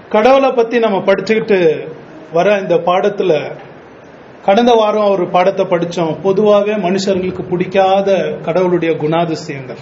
கடவுளை பத்தி நம்ம படிச்சுக்கிட்டு வர இந்த பாடத்துல கடந்த வாரம் ஒரு பாடத்தை படிச்சோம் பொதுவாகவே மனுஷர்களுக்கு பிடிக்காத கடவுளுடைய குணாதிசயங்கள்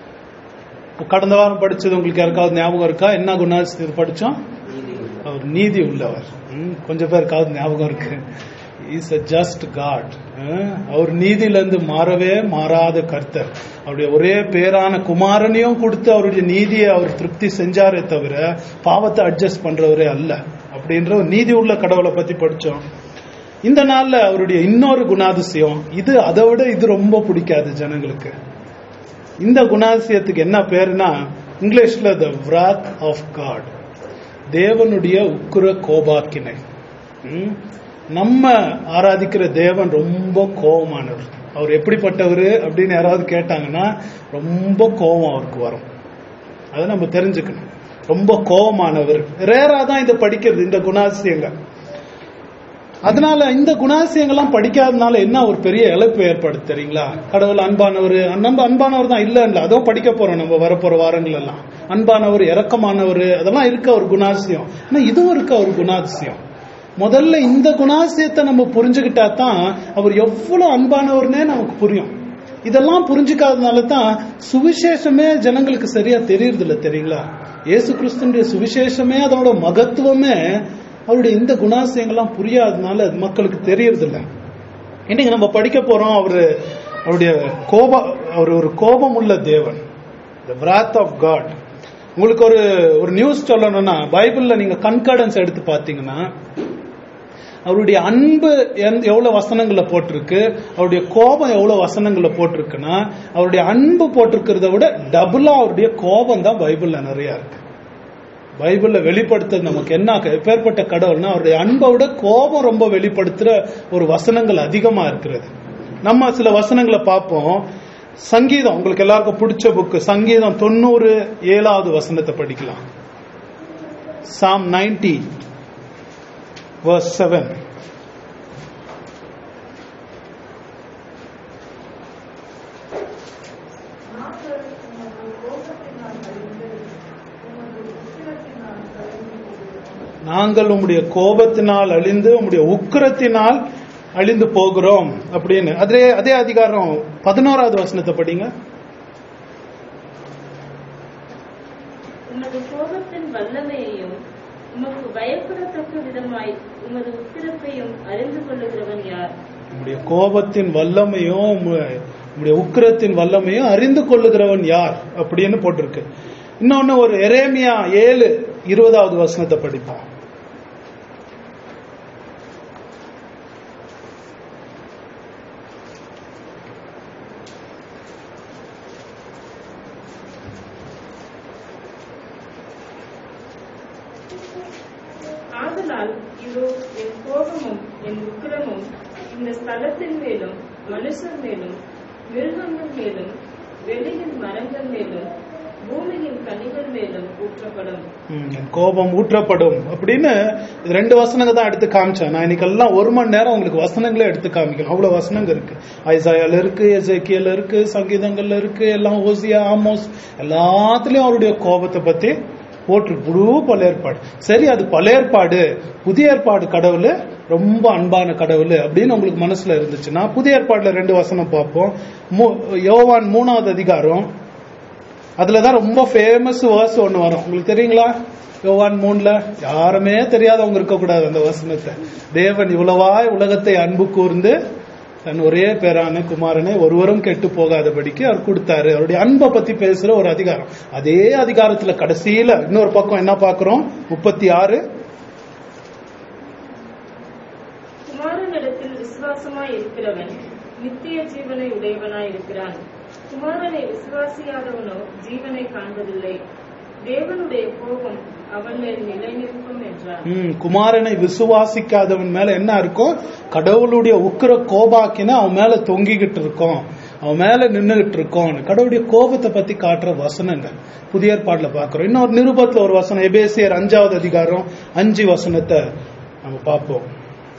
கடந்த வாரம் படிச்சது உங்களுக்கு யாருக்காவது ஞாபகம் இருக்கா என்ன குணாதிசயம் படிச்சோம் அவர் நீதி உள்ளவர் ம், கொஞ்சம் பேருக்காவது ஞாபகம் இருக்கு இஸ் அ ஜஸ்ட் காட் அவர் நீதியில இருந்து மாறவே மாறாத கர்த்தர் அவருடைய ஒரே பேரான குமாரனையும் கொடுத்து அவருடைய நீதியை அவர் திருப்தி செஞ்சாரே தவிர பாவத்தை அட்ஜஸ்ட் பண்றவரே அல்ல அப்படின்ற ஒரு நீதி உள்ள கடவுளை பத்தி படிச்சோம் இந்த நாள்ல அவருடைய இன்னொரு குணாதிசயம் இது அதை விட இது ரொம்ப பிடிக்காது ஜனங்களுக்கு இந்த குணாதிசயத்துக்கு என்ன பேருனா இங்கிலீஷ்ல த wrath ஆஃப் காட் தேவனுடைய உக்குர கோபாக்கினை ம்? நம்ம ஆராதிக்கிற தேவன் ரொம்ப கோபமானவர் அவர் எப்படிப்பட்டவர் அப்படின்னு யாராவது கேட்டாங்கன்னா ரொம்ப கோபம் அவருக்கு வரும் அதை நம்ம தெரிஞ்சுக்கணும் ரொம்ப கோபமானவர் ரேரா தான் இதை படிக்கிறது இந்த குணாதிசயங்கள் அதனால இந்த குணாதிசயங்கள்லாம் படிக்காதனால என்ன ஒரு பெரிய இழப்பு ஏற்படுது தெரியுங்களா கடவுள் அன்பானவர் நம்ம அன்பானவர் தான் இல்ல இல்ல அதுவும் படிக்க போறோம் நம்ம வரப்போற வாரங்கள் எல்லாம் அன்பானவர் இரக்கமானவர் அதெல்லாம் இருக்க ஒரு குணாதிசயம் ஆனா இதுவும் இருக்க ஒரு குணாதிசயம் முதல்ல இந்த குணாதிசயத்தை நம்ம புரிஞ்சுக்கிட்டா தான் அவர் எவ்வளவு அன்பானவர்னே நமக்கு புரியும் இதெல்லாம் புரிஞ்சுக்காதனால தான் சுவிசேஷமே ஜனங்களுக்கு சரியா தெரியறது இல்ல தெரியுங்களா இயேசு கிறிஸ்துடைய சுவிசேஷமே அதோட மகத்துவமே அவருடைய இந்த குணாதிசயங்கள்லாம் புரியாதனால அது மக்களுக்கு தெரியறது இல்ல இன்னைக்கு நம்ம படிக்க போறோம் அவரு அவருடைய கோப அவர் ஒரு கோபம் உள்ள தேவன் த wrath ஆஃப் காட் உங்களுக்கு ஒரு ஒரு நியூஸ் சொல்லணும்னா பைபிள்ல நீங்க கன்கார்டன்ஸ் எடுத்து பார்த்தீங்கன்னா அவருடைய அன்பு எந்த- எவ்வளவு வசனங்கள்ல போட்டிருக்கு அவருடைய கோபம் எவ்வளவு வசனங்கள்ல போட்டிருக்குன்னா அவருடைய அன்பு போட்டிருக்கிறத விட டபுளா அவருடைய கோபம் தான் பைபிள்ல நிறைய இருக்கு பைபிள்ல வெளிப்படுத்துறது நமக்கு என்ன எப்பேற்பட்ட கடவுள்னா அவருடைய அன்பை விட கோபம் ரொம்ப வெளிப்படுத்துற ஒரு வசனங்கள் அதிகமா இருக்கிறது நம்ம சில வசனங்களை பார்ப்போம் சங்கீதம் உங்களுக்கு எல்லாருக்கும் பிடிச்ச புக்கு சங்கீதம் தொண்ணூறு ஏழாவது வசனத்தை படிக்கலாம் சாம் நைன்டி verse 7 நாங்கள் உமது கோபத்தினால் அழிந்து உமது உக்கிரத்தினால் கலங்கி போகிறோம் நாங்கள் உம்முடைய கோபத்தினால் அழிந்து உம்முடைய உக்கிரத்தினால் அழிந்து போகிறோம் அப்படின்னு அதே அதே அதிகாரம் பதினோராவது வசனத்தை படிங்க உமது கோபத்தின் வல்லமையையும் உமக்கு பயப்படத்தக்க விதமாய் உமது உக்கிரத்தையும் அறிந்து கொள்ளுகிறவன் யார் உம்முடைய கோபத்தின் வல்லமையும் உம்முடைய உம்முடைய உக்கிரத்தின் வல்லமையும் அறிந்து கொள்ளுகிறவன் யார் அப்படின்னு போட்டிருக்கு இன்னொன்னு ஒரு எரேமியா ஏழு இருபதாவது வசனத்தை படிப்போம் ஆதலால் இதோ என் கோபமும் என் உக்கிரமும் இந்த ஸ்தலத்தின் மேலும் மனுஷர் மேலும் மிருகங்கள் மேலும் வெளியின் மரங்கள் மேலும் பூமியின் கனிகள் மேலும் ஊற்றப்படும் ம், என் கோபம் ஊற்றப்படும் அப்படின்னு இது ரெண்டு வசனங்க தான் எடுத்து காமிச்சேன் நான் இன்னைக்கு எல்லாம் ஒரு மணி நேரம் உங்களுக்கு வசனங்களே எடுத்து காமிக்கணும் அவ்வளவு வசனங்க இருக்கு ஐசாயால இருக்கு எசேக்கியல இருக்கு சங்கீதங்கள்ல இருக்கு எல்லாம் ஓசியா ஆமோஸ் எல்லாத்துலயும் அவருடைய கோபத்தை பத்தி போட்டு புழு பழையற்பாடு சரி அது பழையற்பாடு புதிய ஏற்பாடு கடவுள் ரொம்ப அன்பான கடவுள் அப்படின்னு உங்களுக்கு மனசுல இருந்துச்சுன்னா புதிய ஏற்பாடுல ரெண்டு வசனம் பார்ப்போம் மூ- யோவான் மூணாவது அதிகாரம் அதுலதான் ரொம்ப ஃபேமஸ் வேர்ஸ் ஒண்ணு வரும் உங்களுக்கு தெரியுங்களா யோவான் மூணுல யாருமே தெரியாதவங்க இருக்கக்கூடாது அந்த வசனத்தை தேவன் இவ்வளவாய் உலகத்தை அன்பு கூர்ந்து தன் ஒரே பேரான குமாரனை ஒருவரும் கெட்டு போகாதபடிக்கு அவர் கொடுத்தாரு அவருடைய அன்பை பத்தி பேசுற ஒரு அதிகாரம் அதே அதிகாரத்துல கடைசியில இன்னொரு பக்கம் என்ன பார்க்கிறோம் முப்பத்தி ஆறு குமாரனிடத்தில் விசுவாசமாய் இருக்கிறவன் நித்திய ஜீவனை உடையவனாய் இருக்கிறான் குமாரனை விசுவாசியாதவனோ ஜீவனை காண்பதில்லை தேவனுடைய கோபம் அவன் மேல் நிலை நிற்கும் என்றார் ம், குமாரனை விசுவாசிக்காதவன் மேல என்ன இருக்கும் கடவுளுடைய உக்கிர கோபாக்கின அவன் மேல தொங்கிக்கிட்டு இருக்கோம் அவன் மேல நின்னுகிட்டு இருக்கோம் கடவுளுடைய கோபத்தை பத்தி காட்டுற வசனங்கள் புதிய ஏற்பாடுல பாக்குறோம் இன்னொரு நிருபத்துல ஒரு வசனம் எபேசியர் அஞ்சாவது அதிகாரம் அஞ்சு வசனத்தை நம்ம பார்ப்போம்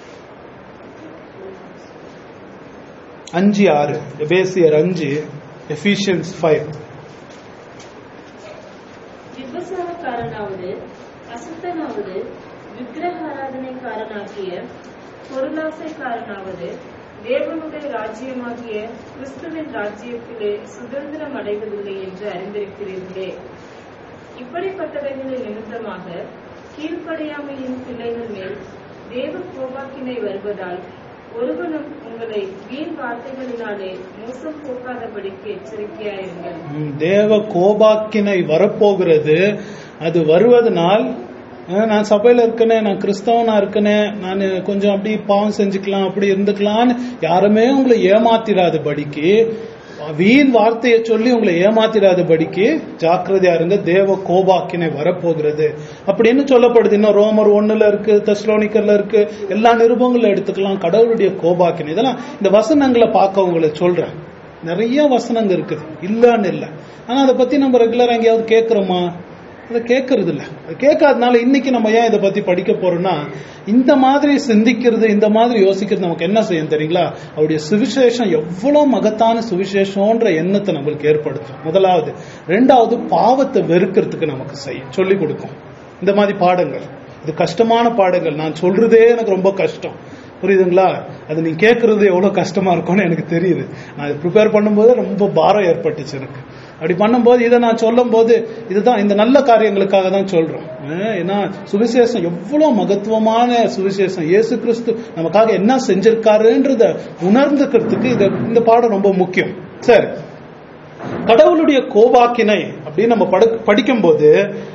அஞ்சு ஆறு எபேசியர் அஞ்சு எஃபிஷியன்ஸ் ஃபைவ் விபசாரக்காரனாவது அசுத்தனாவது விக்கிரக ஆராதனைக்காரனாகிய பொருளாசைக்காரனாவது தேவனுடைய ராஜ்யமாகிய கிறிஸ்துவின் ராஜ்யத்திலே சுதந்திரம் அடைவதில்லை என்று அறிந்திருக்கிறீர்களே இப்படிப்பட்டவைகளின் நிமித்தமாக கீழ்ப்படியாமையின் பிள்ளைகள் மேல் தேவ கோபாக்கினை வருவதால் ஒருவனும் உங்களை வீண் வார்த்தைகளினாலே மோசம் போக்காதபடிக்கு எச்சரிக்கையாயிருங்கள் ம், தேவ கோபாக்கினை வரப்போகிறது அது வருவதனால் அஹ், நான் சபையில இருக்கனே நான் கிறிஸ்தவனா இருக்கனே நான் கொஞ்சம் அப்படி பாவம் செஞ்சுக்கலாம் அப்படி இருந்துக்கலாம்னு யாருமே உங்களை ஏமாத்திடாதபடிக்கு வீண் வார்த்தையை சொல்லி உங்களை ஏமாத்திடாதபடிக்கு ஜாக்கிரதையா இருங்க தேவ கோபாக்கினை வரப்போகிறது அப்படின்னு சொல்லப்படுது இன்னும் ரோமர் ஒண்ணுல இருக்கு தெஸ்லோனிக்கர்ல இருக்கு எல்லா நிருபங்களும் எடுத்துக்கலாம் கடவுளுடைய கோபாக்கினை இதெல்லாம் இந்த வசனங்களை பார்க்க உங்களை சொல்றேன் நிறைய வசனங்க இருக்குது இல்லன்னு இல்லை ஆனா அதை பத்தி நம்ம ரெகுலரா எங்கேயாவது கேட்கிறோமா அதை கேட்கறது இல்ல அது கேட்காதனால இன்னைக்கு நம்ம ஏன் இதை பத்தி படிக்க போறோம்னா இந்த மாதிரி சிந்திக்கிறது இந்த மாதிரி யோசிக்கிறது நமக்கு என்ன செய்யும் தெரியுங்களா அவருடைய சுவிசேஷம் எவ்வளவு மகத்தான சுவிசேஷம்ன்ற எண்ணத்தை நம்மளுக்கு ஏற்படுத்தும் முதலாவது ரெண்டாவது பாவத்தை வெறுக்கிறதுக்கு நமக்கு செய்யும் சொல்லி கொடுக்கும் இந்த மாதிரி பாடங்கள் இது கஷ்டமான பாடங்கள் நான் சொல்றதே எனக்கு ரொம்ப கஷ்டம் புரியுதுங்களா அது நீங்க கேட்கறது எவ்வளவு கஷ்டமா இருக்கும்னு எனக்கு தெரியுது நான் ப்ரிப்பேர் பண்ணும்போது ரொம்ப பாரம் ஏற்பட்டுச்சு எனக்கு அப்படி பண்ணும்போது இதை நான் சொல்லும் போது இதுதான் இந்த நல்ல காரியங்களுக்காக தான் சொல்றோம் அஹ் ஏன்னா சுவிசேஷம் எவ்வளவு மகத்துவமான சுவிசேஷம் இயேசு கிறிஸ்து நமக்காக என்ன செஞ்சிருக்காருன்றத உணர்ந்துக்கிறதுக்கு இது இந்த பாடம் ரொம்ப முக்கியம் சரி கடவுளுடைய கோபாக்கினை அப்படின்னு நம்ம படு- படிக்கும்போது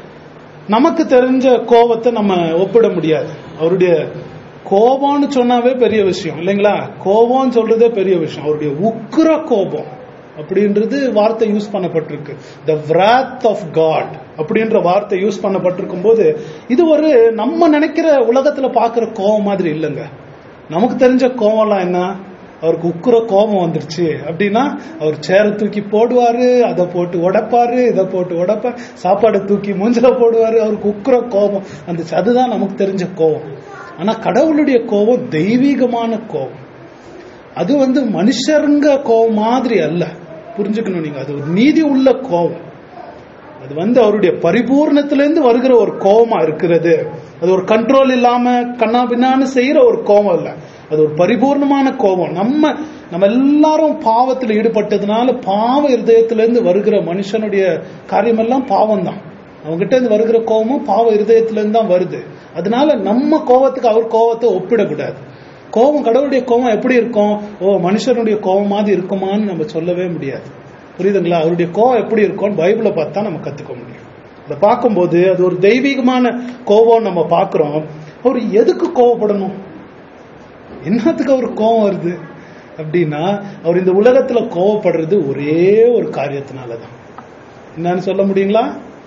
நமக்கு தெரிஞ்ச கோபத்தை நம்ம ஒப்பிட முடியாது அவருடைய கோபம்னு சொன்னாவே பெரிய விஷயம் இல்லைங்களா கோபம்னு சொல்றதே பெரிய விஷயம் அவருடைய உக்கிர கோபம் அப்படின்றது வார்த்தை யூஸ் பண்ணப்பட்டிருக்கு த wrath ஆஃப் காட் அப்படின்ற வார்த்தை யூஸ் பண்ணப்பட்டிருக்கும் போது இது ஒரு நம்ம நினைக்கிற உலகத்துல பாக்குற கோபம் மாதிரி இல்லைங்க நமக்கு தெரிஞ்ச கோபம்லாம் என்ன அவருக்கு உக்குற கோபம் வந்துருச்சு அப்படின்னா அவர் சேரை தூக்கி போடுவாரு அதை போட்டு உடைப்பாரு இதை போட்டு உடைப்பாரு சாப்பாடை தூக்கி மூஞ்சில போடுவாரு அவருக்கு உக்குற கோபம் வந்துச்சு அதுதான் நமக்கு தெரிஞ்ச கோபம் ஆனா கடவுளுடைய கோபம் தெய்வீகமான கோபம் அது வந்து மனுஷருங்க கோபம் மாதிரி அல்ல புரிஞ்சுக்கணும் நீங்க அது ஒரு நீதி உள்ள கோபம் அது வந்து அவருடைய பரிபூர்ணத்திலிருந்து வருகிற ஒரு கோபமா இருக்கிறது அது ஒரு கண்ட்ரோல் இல்லாம கண்ணா பின்னான்னு செய்யற ஒரு கோபம் இல்ல அது ஒரு பரிபூர்ணமான கோபம் நம்ம நம்ம எல்லாரும் பாவத்தில் ஈடுபட்டதுனால பாவ இருதயத்திலிருந்து வருகிற மனுஷனுடைய காரியமெல்லாம் பாவம் தான் அவங்ககிட்ட இருந்து வருகிற கோபமும் பாவ இருதயத்திலிருந்து தான் வருது அதனால நம்ம கோபத்துக்கு அவர் கோபத்தை ஒப்பிடக்கூடாது கோபம் கடவுளுடைய கோபம் எப்படி இருக்கும் ஓ மனுஷனுடைய கோபம் மாதிரி இருக்குமான்னு நம்ம சொல்லவே முடியாது புரியுதுங்களா அவருடைய கோபம் எப்படி இருக்கும்னு பைபிளை பார்த்தா நம்ம கத்துக்க முடியும் அதை பார்க்கும்போது அது ஒரு தெய்வீகமான கோபம் நம்ம பார்க்கிறோம் அவர் எதுக்கு கோவப்படணும் என்னத்துக்கு அவர் கோபம் வருது அப்படின்னா அவர் இந்த உலகத்துல கோவப்படுறது ஒரே ஒரு காரியத்தினாலதான் என்னன்னு சொல்ல முடியுங்களா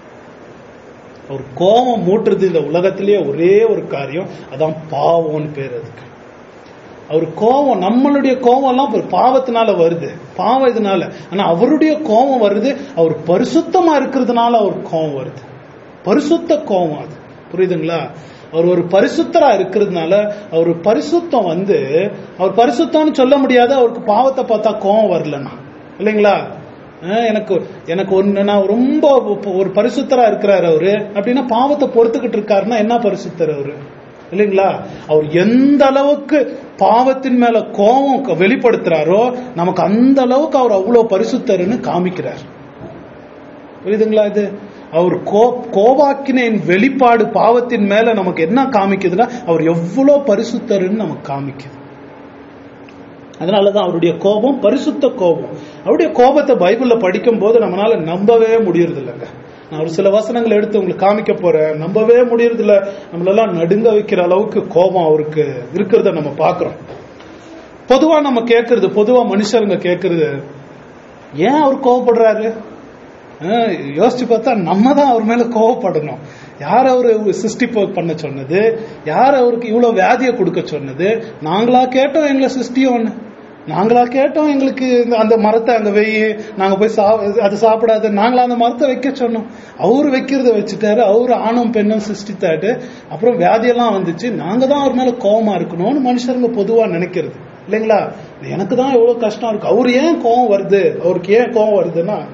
அவர் கோபம் மூட்டுறது இந்த உலகத்திலேயே ஒரே ஒரு காரியம் அதான் பாவம்னு பேர் அதுக்கு அவர் கோபம் நம்மளுடைய கோபம் எல்லாம் ஒரு பாவத்தினால வருது பாவம் இதனால ஆனா அவருடைய கோபம் வருது அவர் பரிசுத்தமா இருக்கிறதுனால அவர் கோபம் வருது பரிசுத்த கோபம் அது புரியுதுங்களா அவர் ஒரு பரிசுத்தரா இருக்கிறதுனால அவர் பரிசுத்தம் வந்து அவர் பரிசுத்தம்னு சொல்ல முடியாது அவருக்கு பாவத்தை பார்த்தா கோபம் வரலன்னா இல்லைங்களா அஹ் எனக்கு எனக்கு ஒண்ணு நான் ரொம்ப ஒரு பரிசுத்தரா இருக்கிறாரு அவரு அப்படின்னா பாவத்தை பொறுத்துக்கிட்டு இருக்காருன்னா என்ன பரிசுத்தர் அவரு இல்லைங்களா அவர் எந்த அளவுக்கு பாவத்தின் மேல கோபம் வெளிப்படுத்துறாரோ நமக்கு அந்த அளவுக்கு அவர் அவ்வளவு பரிசுத்தர்னு காமிக்கிறார் புரியுதுங்களா இது அவர் கோ கோவாக்கினின் வெளிப்பாடு பாவத்தின் மேல நமக்கு என்ன காமிக்குதுன்னா அவர் எவ்வளவு பரிசுத்தர்னு நமக்கு காமிக்குது அதனாலதான் அவருடைய கோபம் பரிசுத்த கோபம் அவருடைய கோபத்தை பைபிள்ல படிக்கும் போது நம்மளால நம்பவே முடியறது இல்லைங்க நான் ஒரு சில வசனங்களை எடுத்து உங்களுக்கு காமிக்க போறேன் நம்பவே முடியறது இல்ல நம்மளெல்லாம் நடுங்க வைக்கிற அளவுக்கு கோபம் அவருக்கு இருக்கிறத நம்ம பாக்குறோம் பொதுவா நம்ம கேட்கறது பொதுவா மனுஷருங்க கேட்கறது ஏன் அவர் கோவப்படுறாரு அஹ் யோசிச்சு பார்த்தா நம்ம தான் அவர் மேல கோவப்படணும் யார் அவரு சிருஷ்டிப்பு பண்ண சொன்னது யார் அவருக்கு இவ்வளவு வியாதியை கொடுக்க சொன்னது நாங்களா கேட்டோம் எங்களை சிருஷ்டியோன்னு நாங்களா கேட்டோம் எங்களுக்கு இந்த- அந்த மரத்தை அங்க வெயி நாங்க போய் சா அது சாப்பிடாது நாங்களா அந்த மரத்தை வைக்க சொன்னோம் அவரு வைக்கிறத வச்சுட்டாரு அவரு ஆணும் பெண்ணும் சிருஷ்டித்தாரு அப்புறம் வியாதியெல்லாம் வந்துச்சு நாங்க தான் அவர் மேல கோவமா இருக்கணும்னு மனுஷருங்க பொதுவா நினைக்கிறது இல்லைங்களா எனக்கு தான் எவ்வளவு கஷ்டம் இருக்கு அவரு ஏன் கோவம் வருது அவருக்கு ஏன் கோவம் வருதுன்னா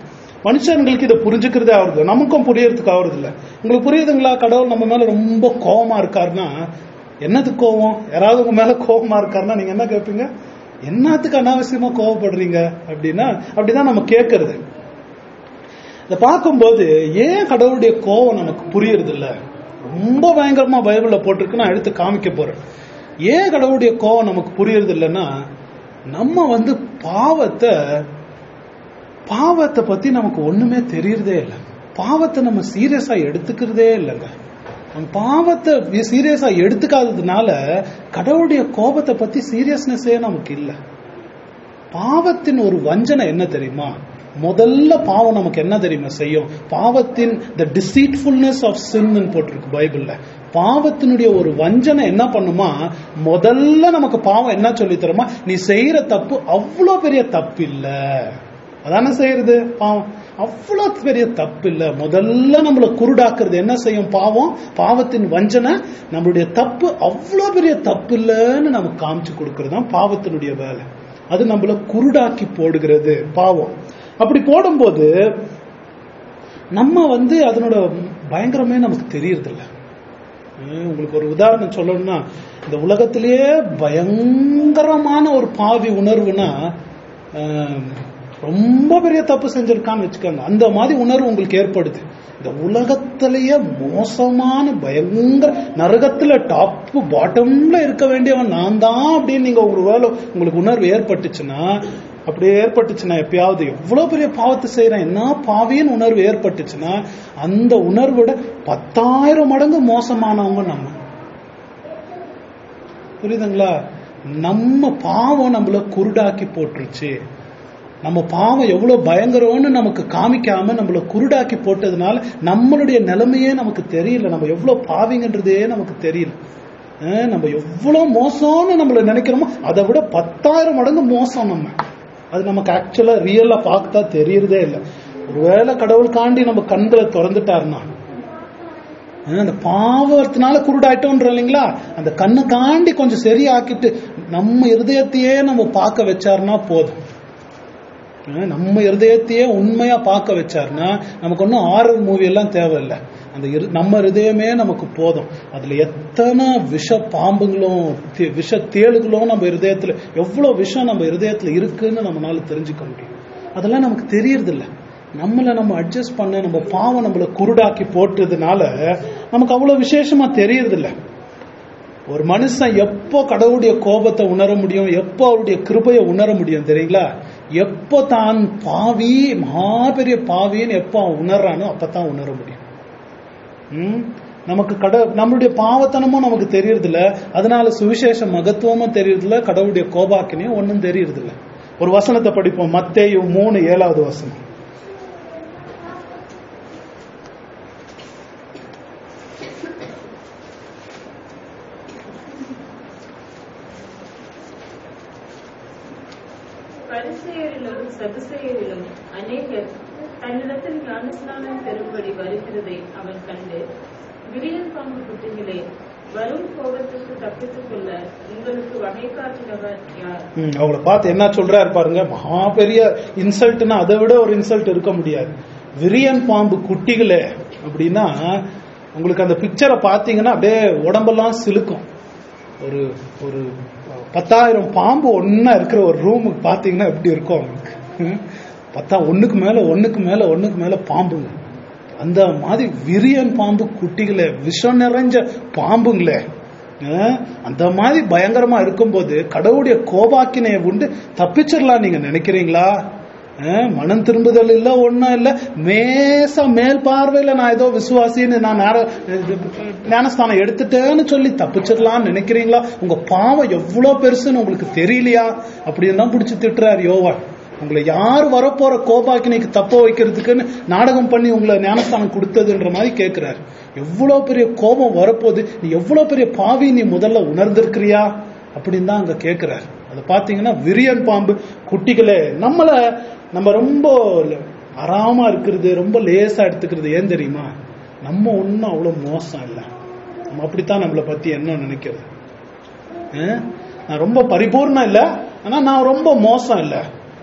மனுஷங்களுக்கு இதை புரிஞ்சுக்கிறதே ஆகுறது நமக்கும் புரியறதுக்கு ஆகுறது இல்ல உங்களுக்கு புரியுதுங்களா கடவுள் நம்ம மேல ரொம்ப கோவமா இருக்காருன்னா என்னது கோவம் யாராவது உங்க மேல கோவமா இருக்காருன்னா நீங்க என்ன கேட்பீங்க என்னத்துக்கு அனாவசியமா கோவப்படுறீங்க அப்படின்னா அப்படிதான் நம்ம கேட்கறது இதை பார்க்கும்போது ஏன் கடவுளுடைய கோவம் நமக்கு புரியறது இல்ல ரொம்ப பயங்கரமா பைபிள்ல போட்டிருக்கு நான் எடுத்து காமிக்க போறேன் ஏன் கடவுளுடைய கோவம் நமக்கு புரியறது இல்லைன்னா நம்ம வந்து பாவத்தை பாவத்தை பத்தி நமக்கு ஒண்ணுமே தெரியறதே இல்லை பாவத்தை நம்ம சீரியஸா எடுத்துக்கிறதே இல்லைங்க நம்ம பாவத்தை சீரியஸா எடுத்துக்காததுனால கடவுளுடைய கோபத்தை பத்தி சீரியஸ்னஸே நமக்கு இல்லை பாவத்தின் ஒரு வஞ்சனை என்ன தெரியுமா முதல்ல பாவம் நமக்கு என்ன தெரியுமா செய்யும் பாவத்தின் த டிசீட்ஃபுல்னஸ் ஆஃப் சின் போட்டிருக்கு பைபிள்ல பாவத்தினுடைய ஒரு வஞ்சனை என்ன பண்ணுமா முதல்ல நமக்கு பாவம் என்ன சொல்லி தருமா நீ செய்யற தப்பு அவ்வளோ பெரிய தப்பு இல்ல அதானே செய்யறது பாவம் அவ்வளோ பெரிய தப்பு இல்ல முதல்ல நம்மள குருடாக்குறது என்ன செய்யும் பாவம் பாவத்தின் வஞ்சனை நம்மளுடைய தப்பு அவ்வளோ பெரிய தப்பு இல்லைன்னு நமக்கு காமிச்சு கொடுக்கறது தான் பாவத்தினுடைய வேலை அது நம்மள குருடாக்கி போடுகிறது பாவம் அப்படி போடும்போது நம்ம வந்து அதனோட பயங்கரமே நமக்கு தெரியறதில்ல ஹம், உங்களுக்கு ஒரு உதாரணம் சொல்லணும்னா இந்த உலகத்திலேயே பயங்கரமான ஒரு பாவி உணர்வுனா ஆம், ரொம்ப பெரிய தப்பு செஞ்சிருக்கான்னு வச்சுக்கோங்க அந்த மாதிரி உணர்வு உங்களுக்கு ஏற்படுது இந்த உலகத்திலேயே மோசமான பயங்கர நரகத்துல டாப் பாட்டம்ல இருக்க வேண்டியவன் நான் தான் அப்படின்னு நீங்க ஒரு வேலை உங்களுக்கு உணர்வு ஏற்பட்டுச்சுன்னா அப்படி ஏற்பட்டுச்சுன்னா எப்பயாவது எவ்வளவு பெரிய பாவத்தை செய்யறேன் என்ன பாவின்னு உணர்வு ஏற்பட்டுச்சுன்னா அந்த உணர்வோட பத்தாயிரம் மடங்கு மோசமானவங்க நம்ம புரியுதுங்களா நம்ம பாவம் நம்மள குருடாக்கி போட்டுருச்சு நம்ம பாவம் எவ்வளவு பயங்கரம்னு நமக்கு காமிக்காம நம்மள குருடாக்கி போட்டதுனால நம்மளுடைய நிலைமையே நமக்கு தெரியல நம்ம எவ்வளவு பாவிங்கன்றதே நமக்கு தெரியல அஹ் நம்ம எவ்வளவு மோசம்னு நம்மள நினைக்கிறோமோ அதை விட பத்தாயிரம் மடங்கு மோசம் நம்ம அது நமக்கு ஆக்சுவலா ரியலா பார்த்தா தெரியறதே இல்லை ஒருவேளை கடவுள் காண்டி நம்ம கண்களை திறந்துட்டாருன்னா அஹ் அந்த பாவத்தினால குருடாயிட்டோன்ற இல்லைங்களா அந்த கண்ணை தாண்டி கொஞ்சம் சரியாக்கிட்டு நம்ம இருதயத்தையே நம்ம பார்க்க வச்சாருன்னா போதும் அஹ் நம்ம இருதயத்தையே உண்மையா பார்க்க வச்சாருன்னா நமக்கு ஒன்றும் ஆரல் மூவி எல்லாம் தேவையில்லை அந்த இரு நம்ம இருதயமே நமக்கு போதும் அதுல எத்தனை விஷ பாம்புங்களும் தே- விஷ தேளுகளும் நம்ம இருதயத்துல எவ்வளவு விஷம் நம்ம இருதயத்துல இருக்குன்னு நம்மளால தெரிஞ்சுக்க முடியும் அதெல்லாம் நமக்கு தெரியறதில்ல நம்மளை நம்ம அட்ஜஸ்ட் பண்ண நம்ம பாவம் நம்மளை குருடாக்கி போட்டதுனால நமக்கு அவ்வளவு விசேஷமா தெரியறதில்ல ஒரு மனுஷன் எப்போ கடவுளுடைய கோபத்தை உணர முடியும் எப்போ அவருடைய கிருபையை உணர முடியும் தெரியுங்களா எப்போ தான் பாவி மகா பெரிய பாவின்னு எப்போ அவன் உணர்றானோ அப்பதான் உணர முடியும் ம்? நமக்கு கட நம்மளுடைய பாவத்தனமும் நமக்கு தெரியறதில்ல அதனால சுவிசேஷ மகத்துவமும் தெரியறதில்ல கடவுளுடைய கோபாக்கினையும் ஒன்றும் தெரியறதில்ல ஒரு வசனத்தை படிப்போம் மத்தேயு மூணு ஏழாவது வசனம் பரிசேயரிலும் சதுசேயரிலும் அநேகர் தன்னிடத்தில் ஞானஸ்நானம் பெறும்படி வருகிறதை அவன் கண்டு விரியன் பாம்பு குட்டிகளே வரும் கோபத்துக்கு தப்பித்துக் கொள்ள உங்களுக்கு வகை காட்டினவர் யார் ம், அவங்கள பார்த்து என்ன சொல்றாரு பாருங்க மகா பெரிய இன்சல்ட்னா அதை விட ஒரு இன்சல்ட் இருக்க முடியாது விரியன் பாம்பு குட்டிகளே அப்படின்னா உங்களுக்கு அந்த பிக்சரை பார்த்தீங்கன்னா அப்படியே உடம்பெல்லாம் சிலுக்கும் ஒரு ஒரு பத்தாயிரம் பாம்பு ஒன்னா இருக்கிற ஒரு ரூமுக்கு பார்த்தீங்கன்னா எப்படி இருக்கும் அவங்களுக்கு ம்? பத்தா ஒண்ணுக்கு மேல ஒண்ணுக்கு மேல ஒண்ணுக்கு மேல பாம்புங்க அந்த மாதிரி விரியன் பாம்பு குட்டிகளே விஷம் நிறைஞ்ச பாம்புங்களே அஹ், அந்த மாதிரி பயங்கரமா இருக்கும்போது கடவுளுடைய கோபாக்கினையை உண்டு தப்பிச்சிடலாம் நீங்க நினைக்கிறீங்களா அஹ், மனம் திரும்புதல் இல்ல ஒண்ணும் இல்ல மேசா மேல் பார்வையில நான் ஏதோ விசுவாசின்னு நான் நேர- இது, ஞானஸ்தானம் எடுத்துட்டேன்னு சொல்லி தப்பிச்சிடலாம்னு நினைக்கிறீங்களா உங்க பாவம் எவ்வளவு பெருசுன்னு உங்களுக்கு தெரியலையா அப்படின்னு தான் பிடிச்சி திட்டுறாரு யோவா உங்களை யார் வரப்போற கோபாக்கினைக்கு தப்ப வைக்கிறதுக்குன்னு நாடகம் பண்ணி உங்களை ஞானஸ்தானம் கொடுத்ததுன்ற மாதிரி கேட்கிறாரு எவ்வளவு பெரிய கோபம் வரப்போகுது நீ எவ்வளவு பெரிய பாவி நீ முதல்ல உணர்ந்திருக்கிறியா அப்படின்னு தான் அங்க கேட்கிறாரு அதை பாத்தீங்கன்னா விரியன் பாம்பு குட்டிகளே நம்மள நம்ம ரொம்ப அறாம இருக்கிறது ரொம்ப லேசா எடுத்துக்கிறது ஏன் தெரியுமா நம்ம ஒன்றும் அவ்வளவு மோசம் இல்லை நம்ம அப்படித்தான் நம்மளை பத்தி என்ன நினைக்கிறது அஹ்? நான் ரொம்ப பரிபூர்ணம் இல்ல ஆனா நான் ரொம்ப மோசம் இல்ல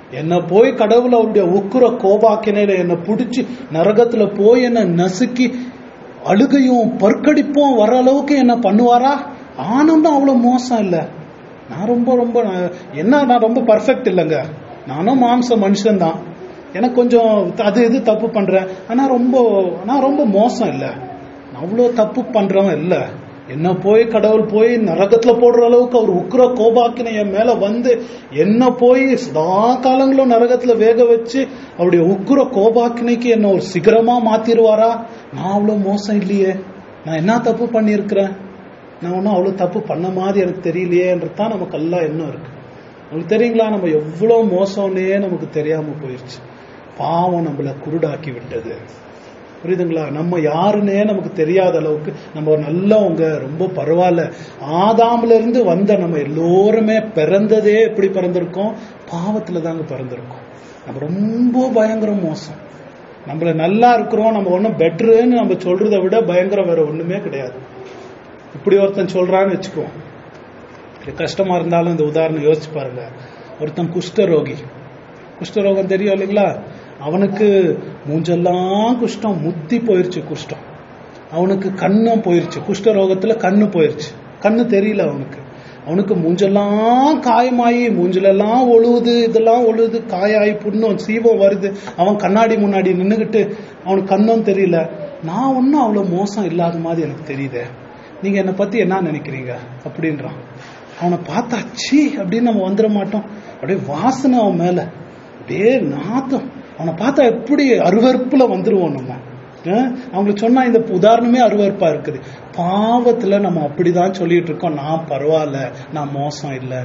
என்ன போய் கடவுள் அவருடைய உக்குர கோபாக்கினையில என்னை பிடிச்சி நரகத்துல போய் என்ன நசுக்கி அழுகையும் பற்கடிப்பும் வர அளவுக்கு என்ன பண்ணுவாரா ஆனந்தம் அவ்வளவு மோசம் இல்ல நான் ரொம்ப ரொம்ப நான் என்ன நான் ரொம்ப பர்ஃபெக்ட் இல்லைங்க நானும் மாம்ச மனுஷன்தான் எனக்கு கொஞ்சம் அது இது தப்பு பண்றேன் ஆனா ரொம்ப நான் ரொம்ப மோசம் இல்ல நான் அவ்வளோ தப்பு பண்றவன் இல்ல என்ன போய் கடவுள் போய் நரகத்துல போடுற அளவுக்கு அவர் உக்கிர கோபாக்கினை என் மேல வந்து என்ன போய் சதா காலங்களும் நரகத்துல வேக வச்சு அவருடைய உக்கிர கோபாக்கினைக்கு என்ன ஒரு சிகரமா மாத்திருவாரா நான் அவ்வளவு மோசம் இல்லையே நான் என்ன தப்பு பண்ணியிருக்கிறேன் நான் ஒன்றும் அவ்வளோ தப்பு பண்ண மாதிரி எனக்கு தெரியலையேன்றது தான் நமக்கு எல்லாம் எண்ணம் இருக்கு உங்களுக்கு தெரியுங்களா நம்ம எவ்வளோ மோசம்னே நமக்கு தெரியாம போயிருச்சு பாவம் நம்மள குருடாக்கி விட்டது புரியுதுங்களா நம்ம யாருன்னே நமக்கு தெரியாத அளவுக்கு நம்ம ஒரு நல்லவங்க ரொம்ப பரவாயில்ல ஆதாம்ல இருந்து வந்த நம்ம எல்லோருமே பிறந்ததே எப்படி பிறந்திருக்கோம் பாவத்துல தாங்க பிறந்திருக்கோம் நம்ம ரொம்ப பயங்கர மோசம் நம்மள நல்லா இருக்கிறோம் நம்ம ஒன்றும் பெட்டருன்னு நம்ம சொல்றதை விட பயங்கரம் வேற ஒண்ணுமே கிடையாது இப்படி ஒருத்தன் சொல்றான்னு வச்சுக்குவோம் இது கஷ்டமா இருந்தாலும் இந்த உதாரணம் யோசிச்சு பாருங்க ஒருத்தன் குஷ்டரோகி குஷ்டரோகம் தெரியும் இல்லைங்களா அவனுக்கு மூஞ்செல்லாம் குஷ்டம் முத்தி போயிருச்சு குஷ்டம் அவனுக்கு கண்ணும் போயிருச்சு குஷ்டரோகத்துல கண்ணு போயிருச்சு கண்ணு தெரியல அவனுக்கு அவனுக்கு மூஞ்செல்லாம் காயமாயி மூஞ்சிலெல்லாம் ஒழுகுது இதெல்லாம் ஒழுகுது காயாயி புண்ணும் சீவம் வருது அவன் கண்ணாடி முன்னாடி நின்னுகிட்டு அவனுக்கு கண்ணும் தெரியல நான் ஒன்னும் அவ்வளவு மோசம் இல்லாத மாதிரி எனக்கு தெரியுதே நீங்க என்னை பத்தி என்ன நினைக்கிறீங்க அப்படின்றான் அவனை பார்த்தா சீ அப்படின்னு நம்ம வந்துட மாட்டோம் அப்படியே வாசனை அவன் மேல அப்படியே நாத்தம் அவனை பார்த்தா எப்படி அருவறுப்புல வந்துருவோம் நம்ம அஹ் அவங்களுக்கு சொன்னா இந்த உதாரணமே அருவறுப்பா இருக்குது பாவத்துல நம்ம அப்படிதான் சொல்லிட்டு இருக்கோம் நான் பரவாயில்ல நான் மோசம் இல்லை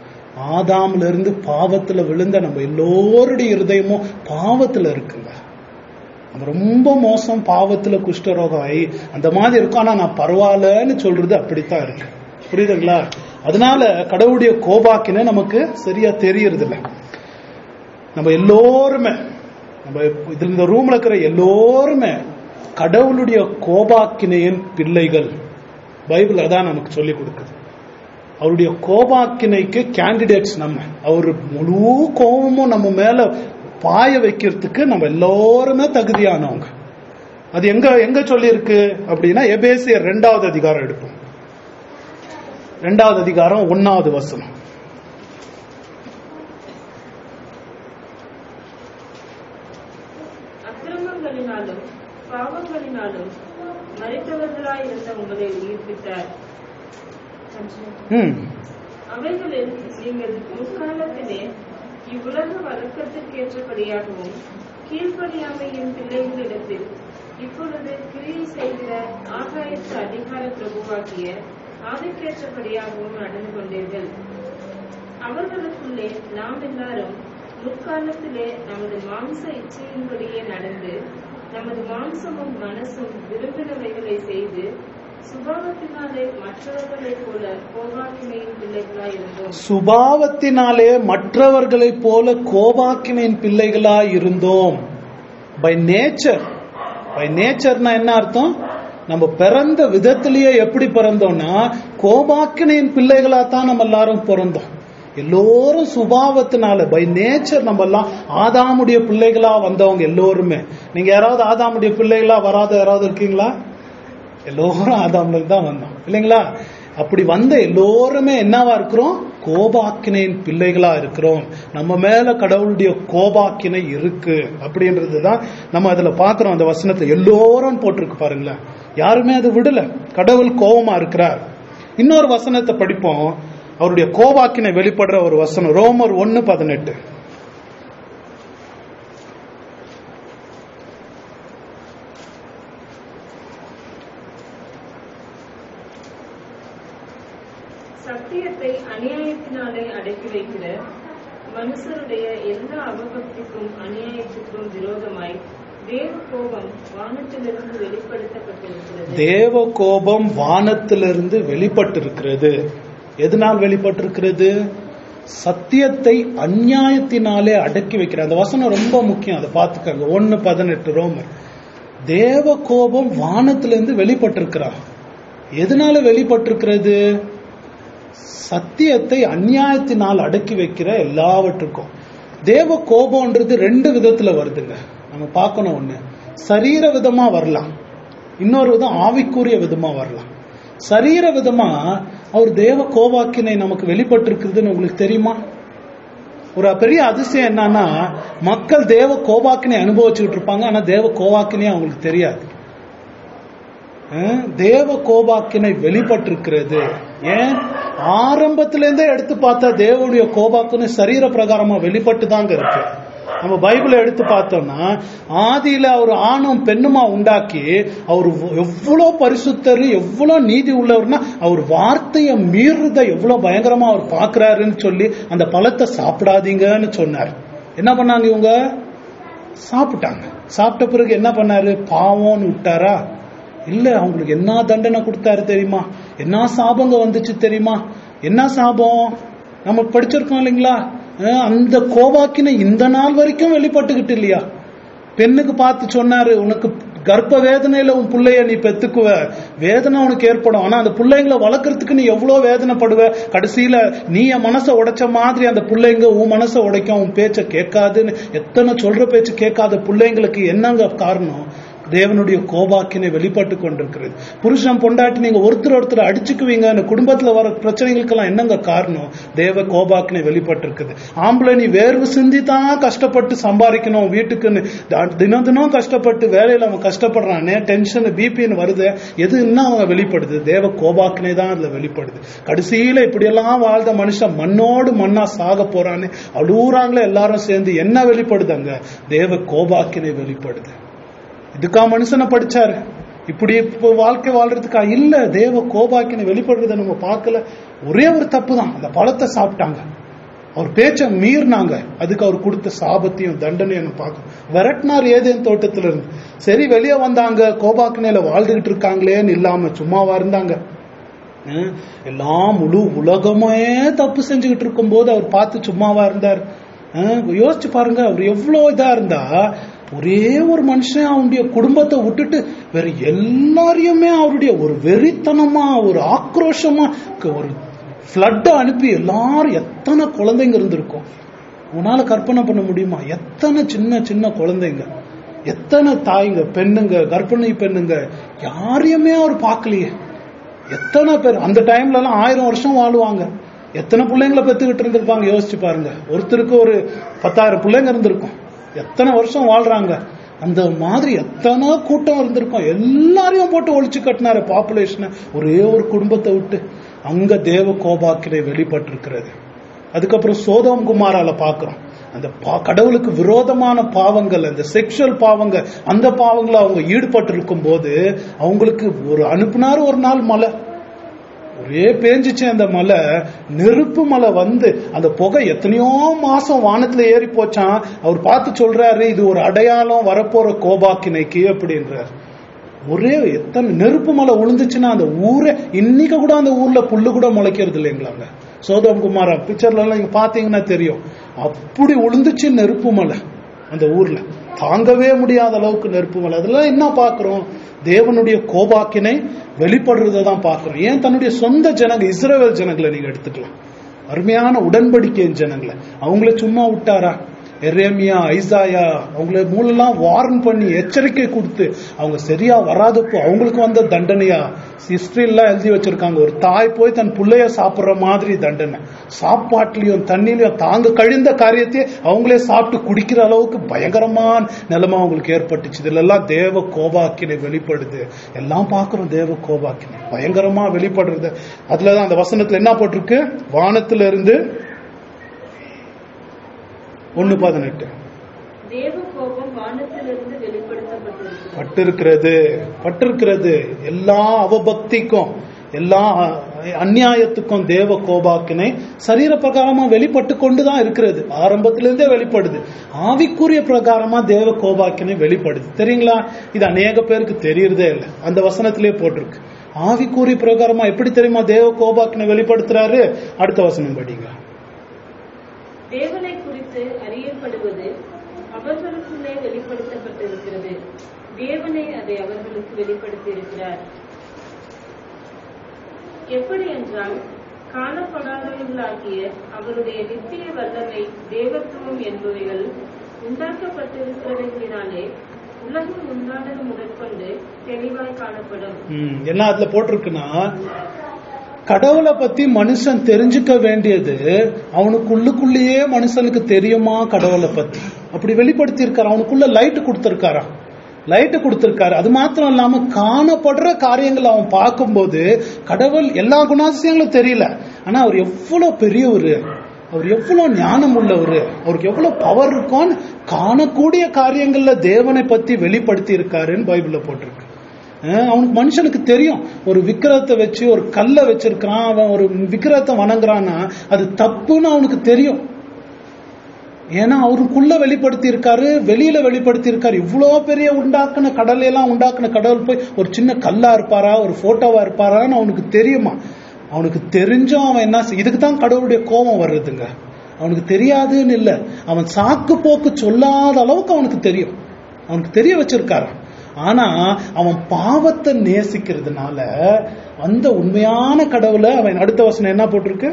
ஆதாம்ல இருந்து பாவத்துல விழுந்த நம்ம எல்லோருடைய இருதயமும் பாவத்துல இருக்குங்க நம்ம ரொம்ப மோசம் பாவத்துல குஷ்டரோகம் ஆகி அந்த மாதிரி இருக்கும் ஆனா நான் பரவாயில்லன்னு சொல்றது அப்படித்தான் இருக்கு புரியுதுங்களா அதனால கடவுளுடைய கோபாக்கின நமக்கு சரியா தெரியறது இல்ல நம்ம எல்லோருமே நம்ம இதுல இந்த ரூம்ல இருக்கிற எல்லோருமே கடவுளுடைய கோபாக்கினையின் பிள்ளைகள் பைபிள் அதான் நமக்கு சொல்லி கொடுக்குது அவருடைய கோபாக்கினைக்கு கேண்டிடேட்ஸ் நம்ம அவர் முழு கோபமும் நம்ம மேல பாய வைக்கிறதுக்கு நம்ம எல்லோருமே தகுதியானவங்க அது எங்க எங்க சொல்லியிருக்கு அப்படின்னா எபேசியர் ரெண்டாவது அதிகாரம் எடுப்போம் ரெண்டாவது அதிகாரம் ஒன்னாவது வசனம் அக்கிரமங்களினாலும் பாவங்களினாலும் மறைத்தவர்களாய் இருந்த உங்களை உயிர்ப்பித்தார் ம் அவைகளில் நீங்கள் முற்காலத்திலே இவ்வுலக வழக்கத்திற்கேற்றபடியாகவும் கீழ்ப்படியாமையின் பிள்ளைகளிடத்தில் இப்பொழுது கிரியை செய்கிற ஆகாயத்து அதிகார பிரபுவாகிய ஆவிக்கேற்றபடியாகவும் நடந்து கொண்டீர்கள் அவர்களுக்குள்ளே நாம் எல்லாரும் முற்காலத்திலே நமது மாம்ச இச்சையின்படியே நடந்து நமது மாம்சமும் மனசும் விரும்பினவைகளை செய்து சுபாவத்தினாலே மற்றவர்களைப் போல கோபாக்கினையின் பிள்ளைகளாய் இருந்தோம் சுபாவத்தினாலே மற்றவர்களைப் போல கோபாக்கினின் பிள்ளைகளாய் இருந்தோம் பை நேச்சர் பை நேச்சர்னா என்ன அர்த்தம் நம்ம பிறந்த விதத்திலேயே எப்படி பிறந்தோம்னா கோபாக்கினையின் பிள்ளைகளா தான் நம்ம எல்லாரும் பிறந்தோம் எல்லோரும் சுபாவத்தினால பை நேச்சர் நம்ம எல்லாம் ஆதாமுடைய பிள்ளைகளா வந்தவங்க எல்லோருமே நீங்க யாராவது ஆதாமுடைய பிள்ளைகளா வராத யாராவது இருக்கீங்களா எல்லோரும் ஆதாம்ல தான் வந்தோம் இல்லைங்களா அப்படி வந்த எல்லோருமே என்னவா இருக்கிறோம் கோபாக்கினையின் பிள்ளைகளா இருக்கிறோம் நம்ம மேல கடவுளுடைய கோபாக்கினை இருக்கு அப்படின்றதுதான் நம்ம அதுல பாக்குறோம் அந்த வசனத்தை எல்லோரும் போட்டிருக்கு பாருங்களேன் யாருமே அது விடல கடவுள் கோபமா இருக்கிறார் இன்னொரு வசனத்தை படிப்போம் அவருடைய கோபாக்கினை வெளிப்படுற ஒரு வசனம் ரோமர் ஒன்னு பதினெட்டு சத்தியத்தை அநியாயத்தினாலே அடக்கி வைக்கிற மனுஷருடைய எல்லா அவபக்திக்கும் அநியாயத்துக்கும் விரோதமாய் தேவ கோபம் வானத்திலிருந்து வெளிப்படுத்தப்பட்டிருக்கிறது தேவ கோபம் வானத்திலிருந்து வெளிப்பட்டிருக்கிறது எதனால் வெளிப்பட்டிருக்கிறது சத்தியத்தை அநியாயத்தினாலே அடக்கி வைக்கிற அந்த வசனம் ரொம்ப முக்கியம் அதை பார்த்துக்கங்க ஒன்னு பதினெட்டு ரோமர் தேவ கோபம் வானத்திலிருந்து வெளிப்பட்டிருக்கிறார் எதனால வெளிப்பட்டிருக்கிறது சத்தியத்தை அநியாயத்தினால் அடக்கி வைக்கிற எல்லாவற்றுக்கும் தேவ கோபம்ன்றது ரெண்டு விதத்துல வருதுங்க நம்ம பார்க்கணும் ஒண்ணு சரீர விதமா வரலாம் இன்னொரு விதம் ஆவிக்குரிய விதமா வரலாம் சரீர விதமா அவர் தேவ கோபாக்கினை நமக்கு வெளிப்பட்டிருக்குதுன்னு உங்களுக்கு தெரியுமா ஒரு பெரிய அதிசயம் என்னன்னா மக்கள் தேவ கோபாக்கினை அனுபவிச்சுட்டு இருப்பாங்க ஆனா தேவ கோபாக்கினே அவங்களுக்கு தெரியாது அஹ், தேவ கோபாக்கினை வெளிப்பட்டிருக்கிறது ஏன் ஆரம்பத்துல இருந்தே எடுத்து பார்த்தா தேவனுடைய கோபாக்கினை சரீர பிரகாரமா வெளிப்பட்டு தாங்க இருக்கு நம்ம பைபிளை எடுத்து பார்த்தோம்னா ஆதியில அவர் ஆணும் பெண்ணுமா உண்டாக்கி அவர் எவ்வளவு பரிசுத்தர் எவ்வளவு நீதி உள்ளவர்னா அவர் வார்த்தையை மீறுறத எவ்வளவு பயங்கரமா அவர் பார்க்கறாருன்னு சொல்லி அந்த பழத்தை சாப்பிடாதீங்கன்னு சொன்னார் என்ன பண்ணாங்க இவங்க சாப்பிட்டாங்க சாப்பிட்ட பிறகு என்ன பண்ணாரு பாவம்னு விட்டாரா இல்ல அவங்களுக்கு என்ன தண்டனை கொடுத்தாரு தெரியுமா என்ன சாபங்க வந்துச்சு தெரியுமா என்ன சாபம் நம்ம படிச்சிருக்கோம் இல்லைங்களா அஹ் அந்த கோபாக்கினை இந்த நாள் வரைக்கும் வெளிப்பட்டுக்கிட்டு இல்லையா பெண்ணுக்கு பார்த்து சொன்னாரு உனக்கு கர்ப்ப வேதனையில உன் பிள்ளைய நீ பெத்துக்குவ வேதனை உனக்கு ஏற்படும் ஆனா அந்த பிள்ளைங்களை வளர்க்கறதுக்கு நீ எவ்வளவு வேதனைப்படுவ கடைசியில நீ என் மனசை உடைச்ச மாதிரி அந்த பிள்ளைங்க உன் மனசை உடைக்கும் உன் பேச்சை கேட்காதுன்னு எத்தனை சொல்ற பேச்சு கேட்காத பிள்ளைங்களுக்கு என்னங்க காரணம் தேவனுடைய கோபாக்கினை வெளிப்பட்டு கொண்டிருக்கிறது புருஷன் பொண்டாட்டி நீங்க ஒருத்தர் ஒருத்தர் அடிச்சுக்குவீங்க அந்த குடும்பத்துல வர பிரச்சனைகளுக்கெல்லாம் என்னங்க காரணம் தேவ கோபாக்கினை வெளிப்பட்டு இருக்குது ஆம்பளை நீ வேர்வு சிந்தி தான் கஷ்டப்பட்டு சம்பாதிக்கணும் வீட்டுக்குன்னு த- தினம் தினம் கஷ்டப்பட்டு வேலையில அவன் கஷ்டப்படுறானே டென்ஷன் பிபின்னு வருது எது இன்னும் அவங்க வெளிப்படுது தேவ கோபாக்கினை தான் அதுல வெளிப்படுது கடைசியில இப்படியெல்லாம் வாழ்ந்த மனுஷன் மண்ணோடு மண்ணா சாக போறான்னு அழுகுறாங்களே எல்லாரும் சேர்ந்து என்ன வெளிப்படுது அங்க தேவ கோபாக்கினை வெளிப்படுது இதுக்கா மனுஷனை படிச்சாரு இப்படி இப்போ வாழ்க்கை வாழ்றதுக்கா இல்ல தேவ கோபாக்கினை வெளிப்படுறத நம்ம பார்க்கல ஒரே ஒரு தப்பு தான் அந்த பழத்தை சாப்பிட்டாங்க அவர் பேச்ச மீறினாங்க அதுக்கு அவர் கொடுத்த சாபத்தையும் தண்டனையும் பார்க்கணும் விரட்டினார் ஏதேன் தோட்டத்துல இருந்து சரி வெளியே வந்தாங்க கோபாக்கினையில வாழ்ந்துகிட்டு இருக்காங்களேன்னு இல்லாம சும்மாவா இருந்தாங்க அஹ் எல்லாம் முழு உலகமே தப்பு செஞ்சுக்கிட்டு இருக்கும்போது அவர் பார்த்து சும்மாவா இருந்தார் அஹ் யோசிச்சு பாருங்க அவர் எவ்வளவு இதா இருந்தா ஒரே ஒரு மனுஷன் அவனுடைய குடும்பத்தை விட்டுட்டு வேற எல்லாரையுமே அவருடைய ஒரு வெறித்தனமா ஒரு ஆக்ரோஷமா க- ஒரு ஃப்ளட் அனுப்பி எல்லாரும் எத்தனை குழந்தைங்க இருந்திருக்கும் உன்னால கற்பனை பண்ண முடியுமா எத்தனை சின்ன சின்ன குழந்தைங்க எத்தனை தாய்ங்க பெண்ணுங்க கர்ப்பிணி பெண்ணுங்க யாரையுமே அவர் பார்க்கலையே எத்தனை பேர் அந்த டைம்ல எல்லாம் ஆயிரம் வருஷம் வாழுவாங்க எத்தனை பிள்ளைங்களை பெத்துக்கிட்டு இருந்திருப்பாங்க யோசிச்சு பாருங்க ஒருத்தருக்கு ஒரு பத்தாயிரம் பிள்ளைங்க இருந்திருக்கும் எத்தனை வருஷம் வாழ்றாங்க அந்த மாதிரி எத்தனை கூட்டம் இருந்திருக்கும் எல்லாரையும் போட்டு ஒழிச்சு கட்டினாரு பாப்புலேஷனை ஒரே ஒரு குடும்பத்தை விட்டு அங்க தேவ கோபாக்கினை வெளிப்பட்டிருக்கிறது அதுக்கப்புறம் சோதோம் குமாரால பாக்குறோம் அந்த பா- கடவுளுக்கு விரோதமான பாவங்கள் அந்த செக்ஷுவல் பாவங்கள் அந்த பாவங்களை அவங்க ஈடுபட்டு இருக்கும் போது அவங்களுக்கு ஒரு அனுப்புனாரு ஒரு நாள் மழை ஒரே பேஞ்சிச்சு அந்த மலை நெருப்பு மலை வந்து அந்த புகை எத்தனையோ மாசம் வானத்துல ஏறி போச்சான் அவர் பார்த்து சொல்றாரு இது ஒரு அடையாளம் வரப்போற கோபாக்கினைக்கு அப்படின்றார் ஒரே எத்தனை நெருப்பு மலை விழுந்துச்சுன்னா அந்த ஊரே இன்னைக்கு கூட அந்த ஊர்ல புல்லு கூட முளைக்கிறது இல்லைங்களாங்க சோதம் குமாரா பிக்சர்ல எல்லாம் நீங்க பாத்தீங்கன்னா தெரியும் அப்படி விழுந்துச்சு நெருப்பு மலை அந்த ஊர்ல தாங்கவே முடியாத அளவுக்கு நெருப்பு மலை அதெல்லாம் என்ன பாக்குறோம் தேவனுடைய கோபாக்கினை வெளிப்படுறதை தான் பாக்குறோம் ஏன் தன்னுடைய சொந்த ஜனங்க இஸ்ரவேல் ஜனங்களை நீங்க எடுத்துக்கலாம் அருமையான உடன்படிக்கையின் ஜனங்களை அவங்கள சும்மா விட்டாரா எரேமியா ஐசாயா அவங்கள மூலெல்லாம் வார்ன் பண்ணி எச்சரிக்கை கொடுத்து அவங்க சரியா வராதப்போ அவங்களுக்கு வந்த தண்டனையா ஹிஸ்டரி எல்லாம் எழுதி வச்சிருக்காங்க ஒரு தாய் போய் தன் பிள்ளைய சாப்பிடுற மாதிரி தண்டனை சாப்பாட்டுலயும் தண்ணிலையும் தாங்க கழிந்த காரியத்தையே அவங்களே சாப்பிட்டு குடிக்கிற அளவுக்கு பயங்கரமான நிலைமை அவங்களுக்கு ஏற்பட்டுச்சு இதுல எல்லாம் தேவ கோபாக்கினை வெளிப்படுது எல்லாம் பார்க்கிறோம் தேவ கோபாக்கினை பயங்கரமா வெளிப்படுறது அதுலதான் அந்த வசனத்துல என்ன போட்டிருக்கு வானத்துல இருந்து ஒன்னு பதினெட்டு தேவ கோபம் வானத்திலிருந்து வெளிப்படுத்தப்பட்டிருக்கிறது பட்டிருக்கிறது பட்டிருக்கிறது எல்லா அவபக்திக்கும் எல்லா அநியாயத்துக்கும் தேவ கோபாக்கினை சரீர பிரகாரமா வெளிப்பட்டு கொண்டுதான் இருக்கிறது ஆரம்பத்திலிருந்தே வெளிப்படுது ஆவிக்குரிய பிரகாரமா தேவ கோபாக்கினை வெளிப்படுது தெரியுங்களா இது அநேக பேருக்கு தெரியறதே இல்லை அந்த வசனத்திலே போட்டிருக்கு ஆவிக்குரிய பிரகாரமா எப்படி தெரியுமா தேவ கோபாக்கினை வெளிப்படுத்துறாரு அடுத்த வசனம் படிங்க தேவனை குறித்து அறியப்படுவது அவர்களுக்குள்ளே வெளிப்படுத்தப்பட்டிருக்கிறது தேவனே அதை அவர்களுக்கு வெளிப்படுத்தி இருக்கிறார் எப்படி என்றால் காணப்படாதவர்களாகிய அவருடைய நித்திய வல்லமை தேவத்துவம் என்பவைகள் உண்டாக்கப்பட்டிருக்கிறவைகளினாலே உலகம் உண்டானது முதற்கொண்டு தெளிவாய் காணப்படும் ம், என்ன அதுல போட்டிருக்குன்னா கடவுளை பத்தி மனுஷன் தெரிஞ்சுக்க வேண்டியது அவனுக்கு உள்ளுக்குள்ளேயே மனுஷனுக்கு தெரியுமா கடவுளை பத்தி அப்படி வெளிப்படுத்தி இருக்காரு அவனுக்குள்ள லைட் கொடுத்திருக்காராம் லைட் கொடுத்திருக்காரு அது மாத்திரம் இல்லாம காணப்படுற காரியங்களை அவன் பார்க்கும்போது கடவுள் எல்லா குணாதிசயங்களும் தெரியல ஆனா அவர் எவ்வளவு பெரியவர் அவர் எவ்வளவு ஞானம் உள்ளவர் அவருக்கு எவ்வளவு பவர் இருக்கும்னு காணக்கூடிய காரியங்கள்ல தேவனை பத்தி வெளிப்படுத்தி இருக்காருன்னு பைபிள்ல போட்டிருக்கு அஹ் அவனுக்கு மனுஷனுக்கு தெரியும் ஒரு விக்கிரகத்தை வச்சு ஒரு கல்லை வச்சிருக்கிறான் அவன் ஒரு விக்கிரகத்தை வணங்குறான்னா அது தப்புன்னு அவனுக்கு தெரியும் ஏன்னா அவருக்குள்ள வெளிப்படுத்தி இருக்காரு வெளியில வெளிப்படுத்தி இருக்காரு இவ்வளோ பெரிய உண்டாக்குன கடலை எல்லாம் உண்டாக்குன கடவுள் போய் ஒரு சின்ன கல்லா இருப்பாரா ஒரு போட்டோவா இருப்பாரான்னு அவனுக்கு தெரியுமா அவனுக்கு தெரிஞ்சும் அவன் என்ன செய்- இதுக்கு தான் கடவுளுடைய கோபம் வர்றதுங்க அவனுக்கு தெரியாதுன்னு இல்ல அவன் சாக்கு போக்கு சொல்லாத அளவுக்கு அவனுக்கு தெரியும் அவனுக்கு தெரிய வச்சிருக்காரு ஆனா அவன் பாவத்தை நேசிக்கிறதுனால அந்த உண்மையான கடவுளை அவன் அடுத்த வசனம் என்ன போட்டிருக்கு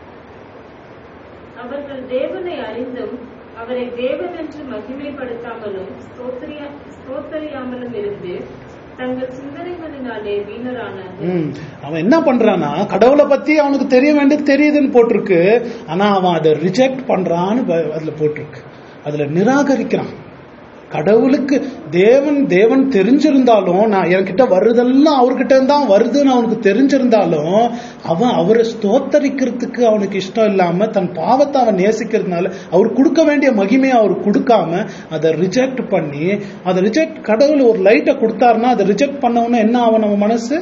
அவர்கள் தேவனை அறிந்தும் அவரை தேவன் என்று மகிமைப்படுத்தாமலும் ஸ்தோத்திரியா- ஸ்தோத்தரியாமலும் இருந்து தங்கள் சிந்தனைகளினாலே வீணரானார்கள் ம். அவன் என்ன பண்றான்னா கடவுளை பத்தி அவனுக்கு தெரிய வேண்டியது தெரியுதுன்னு போட்டிருக்கு ஆனா அவன் அதை ரிஜெக்ட் பண்றான்னு ப- அதுல போட்டிருக்கு அதுல நிராகரிக்கிறான் கடவுளுக்கு தேவன் தேவன் தெரிஞ்சிருந்தாலும் நான் என்கிட்ட வருதெல்லாம் அவர்கிட்ட தான் வருதுன்னு அவனுக்கு தெரிஞ்சிருந்தாலும் அவன் அவரை ஸ்தோத்தரிக்கிறதுக்கு அவனுக்கு இஷ்டம் இல்லாம தன் பாவத்தை அவன் நேசிக்கிறதுனால அவர் கொடுக்க வேண்டிய மகிமையை அவர் கொடுக்காம அதை ரிஜெக்ட் பண்ணி அதை ரிஜெக்ட் கடவுள் ஒரு லைட்டை கொடுத்தாருன்னா அதை ரிஜெக்ட் பண்ணவொன்னே என்ன ஆகும் நம்ம மனசு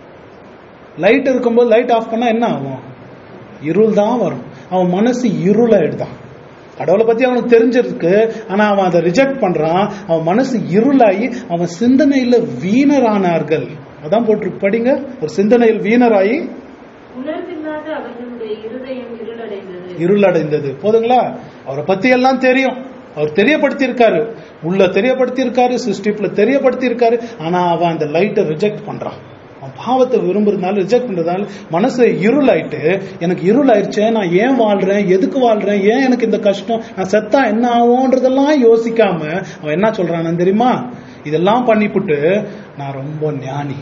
லைட் இருக்கும்போது லைட் ஆஃப் பண்ணா என்ன ஆகும் இருள் தான் வரும் அவன் மனசு இருளாயிடுதான் கடவுளை பத்தி அவனுக்கு தெரிஞ்சிருக்கு ஆனா அவன் அதை ரிஜெக்ட் பண்றான் அவன் மனசு இருளாகி அவன் சிந்தனையில வீணரானார்கள் அதான் போட்டிருக்கு படிங்க ஒரு சிந்தனையில் வீணராகி உணர்வில்லாத அவர்களுடைய இருதயம் இருளடைந்தது இருளடைந்தது போதுங்களா அவரை பத்தி எல்லாம் தெரியும் அவர் தெரியப்படுத்தி இருக்காரு உள்ள தெரியப்படுத்தி இருக்காரு சிஸ்டிப்ல தெரியப்படுத்தி இருக்காரு ஆனா அவன் அந்த லைட்டை ரிஜெக்ட் பண்றான் அவன் பாவத்தை விரும்புறதுனால ரிஜெக்ட் பண்றதுனால மனசு இருளாயிட்டு எனக்கு இருளாயிருச்சே நான் ஏன் வாழ்றேன் எதுக்கு வாழ்றேன் ஏன் எனக்கு இந்த கஷ்டம் நான் செத்தா என்ன ஆகும்ன்றதெல்லாம் யோசிக்காம அவன் என்ன சொல்றான்னு தெரியுமா இதெல்லாம் பண்ணிப்புட்டு நான் ரொம்ப ஞானி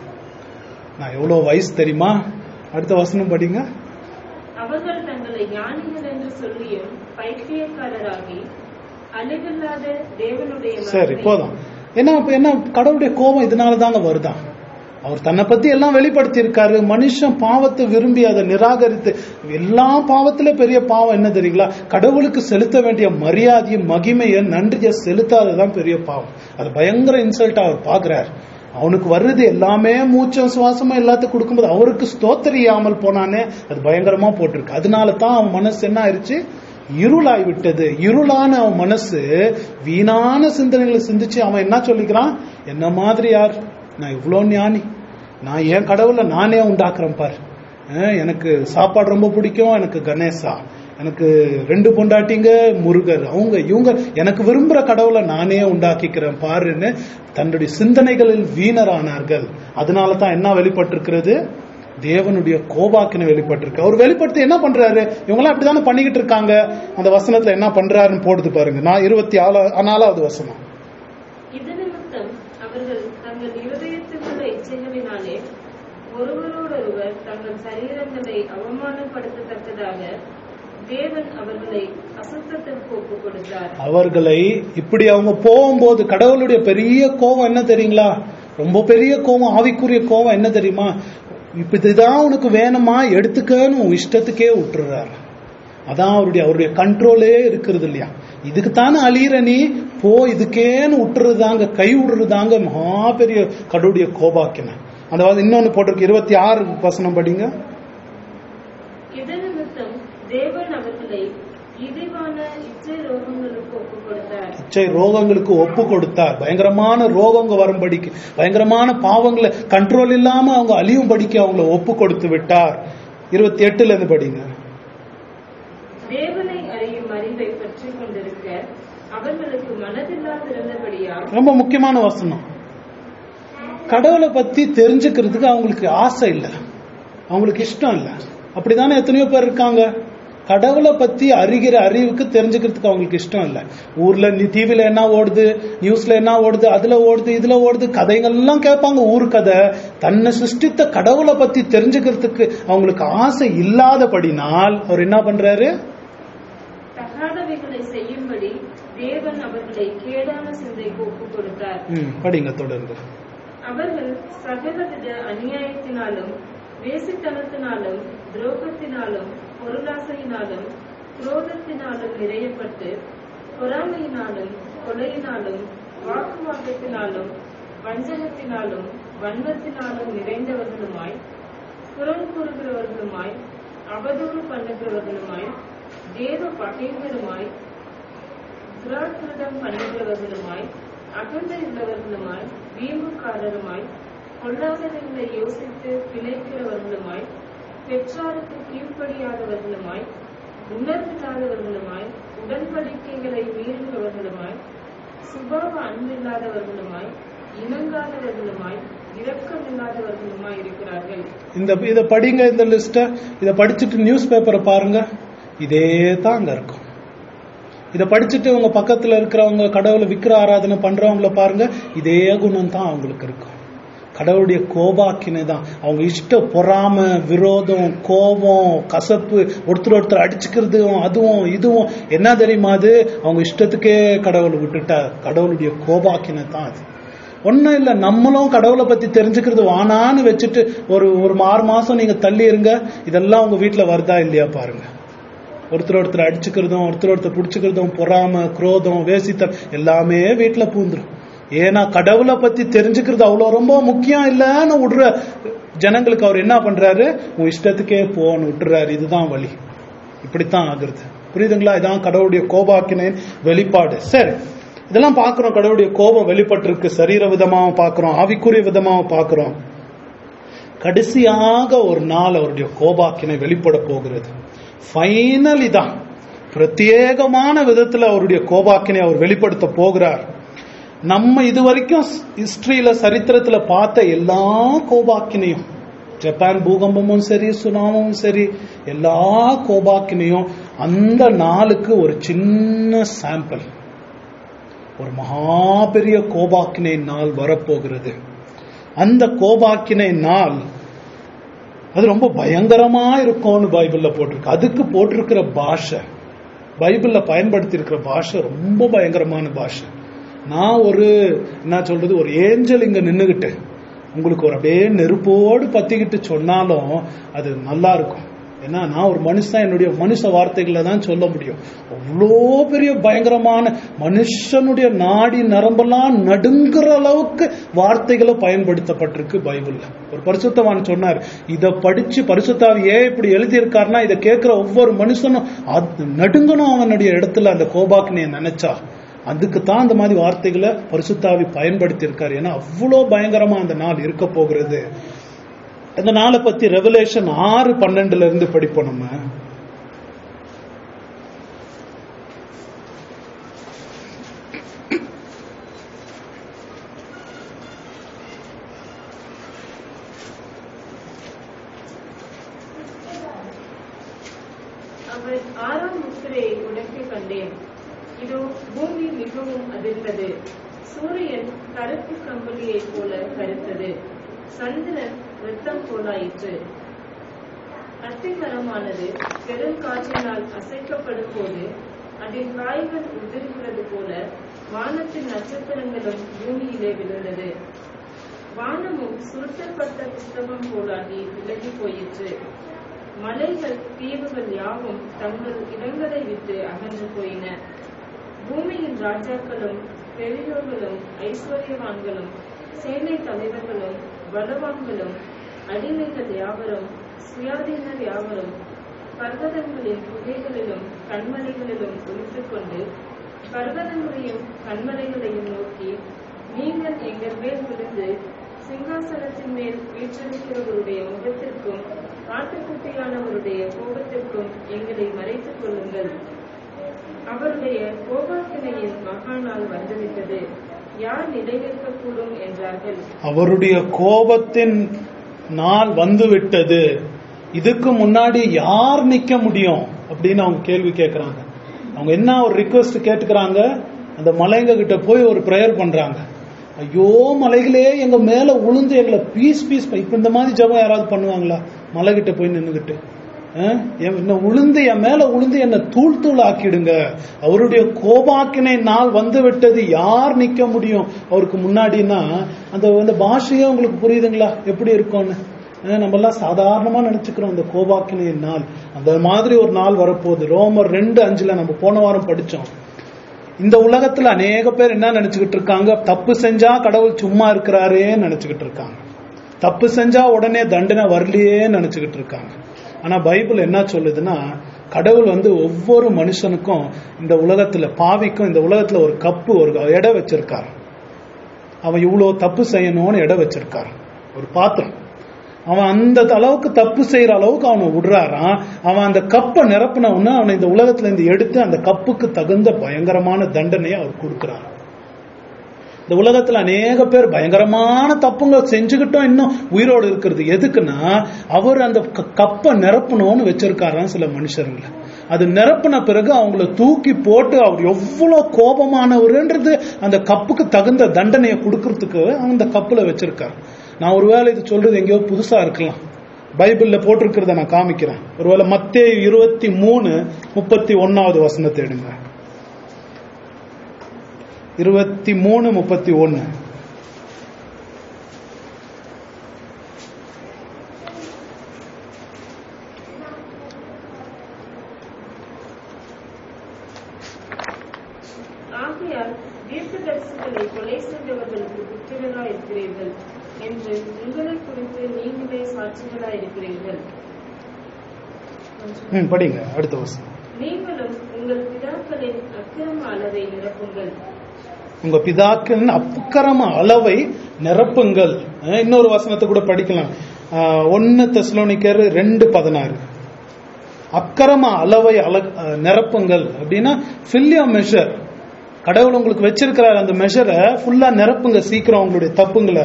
நான் எவ்வளவு வயசு தெரியுமா அடுத்த வசனம் படிங்க அவர்கள் தங்களை ஞானிகள் என்று சொல்லியும் பைத்தியக்காரராகி அழிவில்லாத தேவனுடைய சரி மகிமை- போதும் என்ன அப்ப என்ன கடவுளுடைய கோபம் இதனால தாங்க வருதான் அவர் தன்னை பத்தி எல்லாம் வெளிப்படுத்தி இருக்காரு மனுஷன் பாவத்தை விரும்பி அதை நிராகரித்து எல்லா பாவத்துல பெரிய பாவம் என்ன தெரியுங்களா கடவுளுக்கு செலுத்த வேண்டிய மரியாதையும் மகிமையை நன்றியை செலுத்தாததான் பெரிய பாவம் அது பயங்கர இன்சல்ட்டா அவர் பாக்குறாரு அவனுக்கு வர்றது எல்லாமே மூச்சம் சுவாசமும் எல்லாத்துக்கும் கொடுக்கும்போது அவருக்கு ஸ்தோத்தரியாமல் போனானே அது பயங்கரமா போட்டிருக்கு அதனால தான் அவன் மனசு என்ன ஆயிருச்சு இருளாய் விட்டது இருளான அவன் மனசு வீணான சிந்தனைகளை சிந்திச்சு அவன் என்ன சொல்லிக்கிறான் என்ன மாதிரி யார் நான் இவ்வளோ ஞானி நான் என் கடவுளை நானே உண்டாக்குறேன் பார் அஹ் எனக்கு சாப்பாடு ரொம்ப பிடிக்கும் எனக்கு கணேசா எனக்கு ரெண்டு பொண்டாட்டிங்க முருகர் அவங்க இவங்க எனக்கு விரும்புற கடவுளை நானே உண்டாக்கிக்கிறேன் பாருன்னு தன்னுடைய சிந்தனைகளில் வீணரானார்கள் அதனால தான் என்ன வெளிப்பட்டிருக்கிறது தேவனுடைய கோபாக்கின வெளிப்பட்டிருக்கு அவர் வெளிப்படுத்தி என்ன பண்றாரு இவங்கெல்லாம் அப்படிதானே பண்ணிக்கிட்டு இருக்காங்க அந்த வசனத்துல என்ன பண்றாருன்னு போடுது பாருங்க நான் இருபத்தி ஆளா நாலாவது வசனம் இது நிமித்தம் அவர்கள் தங்கள் இருதயத்தில் உள்ள இச்சைகளினாலே ஒருவரோடொருவர் தங்கள் சரீரங்களை அவமானப்படுத்தத்தக்கதாக தேவன் அவர்களை அசுத்தத்திற்கு ஒப்புக் கொடுத்தார் அவர்களை இப்படி அவங்க போகும்போது கடவுளுடைய பெரிய கோபம் என்ன தெரியுங்களா ரொம்ப பெரிய கோபம் ஆவிக்குரிய கோபம் என்ன தெரியுமா இப்ப இதுதான் உனக்கு வேணுமா எடுத்துக்கன்னு உன் இஷ்டத்துக்கே விட்டுறாரு அதான் அவருடைய அவருடைய கண்ட்ரோலே இருக்கிறது இல்லையா இதுக்கு தானே அழியிற நீ போ இதுக்கேன்னு விட்டுறதாங்க கை விடுறதாங்க மகா பெரிய கடவுளுடைய கோபாக்கின அந்த வந்து இன்னொன்னு போட்டிருக்கு இருபத்தி ஆறு வசனம் படிங்க இது நிமித்தம் தேவன் அவர்களை இழிவான இச்சை ரோகங்களுக்கு ஒப்புக் கொடுத்தார் இச்சை ரோகங்களுக்கு ஒப்பு கொடுத்தார் பயங்கரமான ரோகங்க வரும்படிக்கு பயங்கரமான பாவங்களை கண்ட்ரோல் இல்லாம அவங்க அழியும்படிக்கு அவங்கள ஒப்பு கொடுத்து விட்டார் இருபத்தி எட்டுல இருந்து படிங்க தேவனை அறியும் அறிவை பற்றிக் கொண்டிருக்க அவர்களுக்கு மனதில்லாதிருந்தபடியால் ரொம்ப முக்கியமான வசனம் கடவுளை பத்தி தெரிஞ்சுக்கிறதுக்கு அவங்களுக்கு ஆசை இல்லை அவங்களுக்கு இஷ்டம் இல்லை அப்படிதானே எத்தனையோ பேர் இருக்காங்க கடவுளை பத்தி அறிகிற அறிவுக்கு தெரிஞ்சுக்கிறதுக்கு அவங்களுக்கு இஷ்டம் இல்லை ஊர்ல நீ டிவில என்ன ஓடுது நியூஸ்ல என்ன ஓடுது அதுல ஓடுது இதுல ஓடுது கதைகள்லாம் கேட்பாங்க ஊர் கதை தன்னை சிருஷ்டித்த கடவுளை பத்தி தெரிஞ்சுக்கிறதுக்கு அவங்களுக்கு ஆசை இல்லாதபடினால் அவர் என்ன பண்றாரு தகாதவைகளை செய்யும்படி தேவன் அவர்களை கேடான சிந்தைக்கு ஒப்புக் கொடுத்தார் ம், படிங்க தொடர்ந்து அவர்கள் சகலவித அநியாயத்தினாலும் வேசித்தனத்தினாலும் துரோகத்தினாலும் பொருளாசையினாலும் குரோதத்தினாலும் நிறையப்பட்டு பொறாமையினாலும் கொலையினாலும் வாக்குவாதத்தினாலும் வஞ்சகத்தினாலும் வன்மத்தினாலும் நிறைந்தவர்களுமாய் புறம் கூறுகிறவர்களுமாய் அவதூறு பண்ணுகிறவர்களுமாய் தேவ பகைஞருமாய் துராக்கிருதம் பண்ணுகிறவர்களுமாய் அகந்தை உள்ளவர்களுமாய் வீம்புக்காரருமாய் பொல்லாதவர்களை யோசித்து பிழைக்கிறவர்களுமாய் பெற்றாருக்கு கீழ்ப்படியாதவர்களுமாய் உணர்வில்லாதவர்களுமாய் உடன்படிக்கைகளை மீறுகிறவர்களுமாய் சுபாவ அன்பில்லாதவர்களுமாய் இணங்காதவர்களுமாய் இரக்கமில்லாதவர்களுமாய் இருக்கிறார்கள் இந்த இதை படிங்க இந்த லிஸ்ட இதை படிச்சுட்டு நியூஸ் பேப்பரை பாருங்க இதே தான் அங்க இருக்கும் இதை படிச்சுட்டு உங்க பக்கத்துல இருக்கிறவங்க கடவுளை விக்கிர ஆராதனை பண்றவங்கள பாருங்க இதே குணம் தான் அவங்களுக்கு இருக்கும் கடவுளுடைய கோபாக்கினை தான் அவங்க இஷ்ட பொறாம விரோதம் கோபம் கசப்பு ஒருத்தர் ஒருத்தர் அடிச்சுக்கிறதும் அதுவும் இதுவும் என்ன தெரியுமா அது அவங்க இஷ்டத்துக்கே கடவுளை விட்டுட்டா கடவுளுடைய கோபாக்கினை தான் அது ஒன்றும் இல்லை நம்மளும் கடவுளை பத்தி தெரிஞ்சுக்கிறது வானான்னு வச்சுட்டு ஒரு ஒரு ஆறு மாசம் நீங்க தள்ளி இருங்க இதெல்லாம் உங்க வீட்டுல வருதா இல்லையா பாருங்க ஒருத்தர் ஒருத்தர் அடிச்சுக்கிறதும் ஒருத்தர் ஒருத்தர் பிடிச்சுக்கிறதும் பொறாம குரோதம் வேசித்தல் எல்லாமே வீட்டுல பூந்துரும் ஏன்னா கடவுளை பத்தி தெரிஞ்சுக்கிறது அவ்வளவு ரொம்ப முக்கியம் இல்லைன்னு விடுற ஜனங்களுக்கு அவர் என்ன பண்றாரு உன் இஷ்டத்துக்கே போன்னு விட்டுறாரு இதுதான் வழி இப்படித்தான் ஆகுறது புரியுதுங்களா இதான் கடவுளுடைய கோபாக்கினேன் வெளிப்பாடு சரி இதெல்லாம் பார்க்கிறோம் கடவுளுடைய கோபம் வெளிப்பட்டிருக்கு சரீர விதமாவும் பார்க்கிறோம் ஆவிக்குரிய விதமாவும் பார்க்கிறோம் கடைசியாக ஒரு நாள் அவருடைய கோபாக்கினை வெளிப்பட போகிறது ஃபைனலி தான் பிரத்யேகமான விதத்துல அவருடைய கோபாக்கினை அவர் வெளிப்படுத்த போகிறார் நம்ம இது வரைக்கும் ஹிஸ்டரியில சரித்திரத்துல பார்த்த எல்லா கோபாக்கினையும் ஜப்பான் பூகம்பமும் சரி சுனாமும் சரி எல்லா கோபாக்கினையும் அந்த நாளுக்கு ஒரு சின்ன சாம்பிள் ஒரு மகா பெரிய கோபாக்கினை நாள் வரப்போகிறது அந்த கோபாக்கினை நாள் அது ரொம்ப பயங்கரமா இருக்கும்னு பைபிள்ல போட்டிருக்கு அதுக்கு போட்டிருக்கிற பாஷை பைபிள்ல பயன்படுத்தி இருக்கிற பாஷை ரொம்ப பயங்கரமான பாஷை நான் ஒரு என்ன சொல்றது ஒரு ஏஞ்சல் இங்க நின்னுகிட்டு உங்களுக்கு ஒரு அப்படியே நெருப்போடு பத்திக்கிட்டு சொன்னாலும் அது நல்லா இருக்கும் ஏன்னா நான் ஒரு மனுஷன் என்னுடைய மனுஷ வார்த்தைகளை தான் சொல்ல முடியும் அவ்வளோ பெரிய பயங்கரமான மனுஷனுடைய நாடி நரம்பெல்லாம் நடுங்குற அளவுக்கு வார்த்தைகளை பயன்படுத்தப்பட்டிருக்கு பைபிள்ல ஒரு பரிசுத்தவான் சொன்னார் இதை படிச்சு பரிசுத்தாவி ஏன் இப்படி எழுதியிருக்காருன்னா இதை கேட்கிற ஒவ்வொரு மனுஷனும் அது நடுங்கணும் அவனுடைய இடத்துல அந்த கோபாக்கினைய நினைச்சா அதுக்கு தான் அந்த மாதிரி வார்த்தைகளை பரிசுத்தாவி பயன்படுத்தி இருக்காரு ஏன்னா அவ்வளோ பயங்கரமா அந்த நாள் இருக்க போகிறது அந்த நாளை பத்தி ரெவலேஷன் ஆறு பன்னெண்டுல இருந்து படிப்போம் நம்ம அவர் ஆறாம் முத்திரையை உடைக்க கண்டேன் இதோ பூமி மிகவும் அதிர்ந்தது சூரியன் கருப்பு கம்பளியைப் போல கருத்தது சந்திரன் இரத்தம் போலாயிற்று அத்திமரமானது பெருங்காற்றினால் அசைக்கப்படும் போது அதன் காய்கள் உதிர்கிறது போல வானத்தின் நட்சத்திரங்களும் பூமியிலே விழுந்தது வானமும் சுருட்டப்பட்ட புஸ்தகம் போலாகி விலகி போயிற்று மலைகள் தீவுகள் யாவும் தங்கள் இடங்களை விட்டு அகன்று போயின பூமியின் ராஜாக்களும் பெரியோர்களும் ஐஸ்வர்யவான்களும் சேனை தலைவர்களும் பலவான்களும் அடிமைகள் யாவரும் சுயாதீனர் யாவரும் பர்வதங்களின் குகைகளிலும் கண்மலைகளிலும் ஒழித்துக் கொண்டு பர்வதங்களையும் கண்மலைகளையும் நோக்கி நீங்கள் எங்கள் மேல் விழுந்து சிங்காசனத்தின் மேல் வீற்றிருக்கிறவருடைய முகத்திற்கும் ஆட்டுக்குட்டியானவருடைய கோபத்திற்கும் எங்களை மறைத்துக் கொள்ளுங்கள் அவருடைய கோபாக்கினையின் மகாநாள் வந்துவிட்டது யார் நிலைநிற்கக்கூடும் என்றார்கள் அவருடைய கோபத்தின் நாள் வந்துவிட்டது இதுக்கு முன்னாடி யார் நிக்க முடியும் அப்படின்னு அவங்க கேள்வி கேட்கறாங்க அவங்க என்ன ஒரு ரிக்வெஸ்ட் கேட்டுக்கிறாங்க அந்த மலைங்க கிட்ட போய் ஒரு ப்ரேயர் பண்றாங்க ஐயோ மலைகளே எங்க மேல உளுந்து எங்களை பீஸ் பீஸ் இப்ப இந்த மாதிரி ஜெபம் யாராவது பண்ணுவாங்களா மலை கிட்ட போய் நின்னுகிட்டு அஹ், என் என்ன உளுந்து என் மேல உளுந்து என்ன தூள் தூள் ஆக்கிடுங்க அவருடைய கோபாக்கினை நாள் வந்து விட்டது யார் நிக்க முடியும் அவருக்கு முன்னாடின்னா அந்த அந்த பாஷையே உங்களுக்கு புரியுதுங்களா எப்படி இருக்கும்னு அஹ், நம்ம எல்லாம் சாதாரணமா நினைச்சுக்கிறோம் அந்த கோபாக்கினை நாள் அந்த மாதிரி ஒரு நாள் வரப்போகுது ரோமர் ரெண்டு அஞ்சுல நம்ம போன வாரம் படிச்சோம் இந்த உலகத்துல அநேக பேர் என்ன நினைச்சுக்கிட்டு இருக்காங்க தப்பு செஞ்சா கடவுள் சும்மா இருக்கிறாரேன்னு நினைச்சுக்கிட்டு இருக்காங்க தப்பு செஞ்சா உடனே தண்டனை வரலையே நினைச்சுக்கிட்டு இருக்காங்க ஆனா பைபிள் என்ன சொல்லுதுன்னா கடவுள் வந்து ஒவ்வொரு மனுஷனுக்கும் இந்த உலகத்துல பாவிக்கும் இந்த உலகத்துல ஒரு கப்பு ஒரு இடம் வச்சிருக்காரு அவன் இவ்வளவு தப்பு செய்யணும்னு இடம் வச்சிருக்காரு ஒரு பாத்திரம் அவன் அந்த அளவுக்கு தப்பு செய்யற அளவுக்கு அவனை விடுறாராம் அவன் அந்த கப்பை நிரப்பின உடனே அவனை இந்த உலகத்துல இருந்து எடுத்து அந்த கப்புக்கு தகுந்த பயங்கரமான தண்டனையை அவர் கொடுக்கிறார் இந்த உலகத்துல அநேக பேர் பயங்கரமான தப்புங்க செஞ்சுக்கிட்டோம் இன்னும் உயிரோடு இருக்கிறது எதுக்குன்னா அவர் அந்த க- கப்பை நிரப்பணும்னு வச்சிருக்காராம் சில மனுஷருங்களை அது நிரப்பின பிறகு அவங்கள தூக்கி போட்டு அவர் எவ்வளவு கோபமானவர்ன்றது அந்த கப்புக்கு தகுந்த தண்டனையை கொடுக்கறதுக்கு அந்த கப்புல வச்சிருக்காரு நான் ஒருவேளை இது சொல்றது எங்கேயோ புதுசா இருக்கலாம் பைபிள்ல போட்டிருக்கிறத நான் காமிக்கிறேன் ஒருவேளை மத்தேயு இருபத்தி மூணு முப்பத்தி ஒன்னாவது வசனத்தை எடுங்க இருபத்தி மூணு முப்பத்தி ஒன்னு ஆகையால் தீர்க்கதரிசிகளை கொலை செய்தவர்களுக்கு புத்திரராய் இருக்கிறீர்கள் என்று உங்களை குறித்து நீங்களே சாட்சிகளாய் இருக்கிறீர்கள் ம் படிங்க அடுத்த வசனம் நீங்களும் உங்கள் பிதாக்களின் அக்கிரம அளவை நிரப்புங்கள் உங்க பிதாக்களின் அப்புக்கரம அளவை நிரப்புங்கள் அஹ் இன்னொரு வசனத்தை கூட படிக்கலாம் அஹ் ஒன்னு தெசலோனிக்கர் ரெண்டு பதினாறு அக்கிரம அளவை அள அஹ் நிரப்புங்கள் அப்படின்னா ஃபில்லியா மெஷர் கடவுள் உங்களுக்கு வச்சிருக்கிறார் அந்த மெஷரை ஃபுல்லா நிரப்புங்க சீக்கிரம் உங்களுடைய தப்புங்களை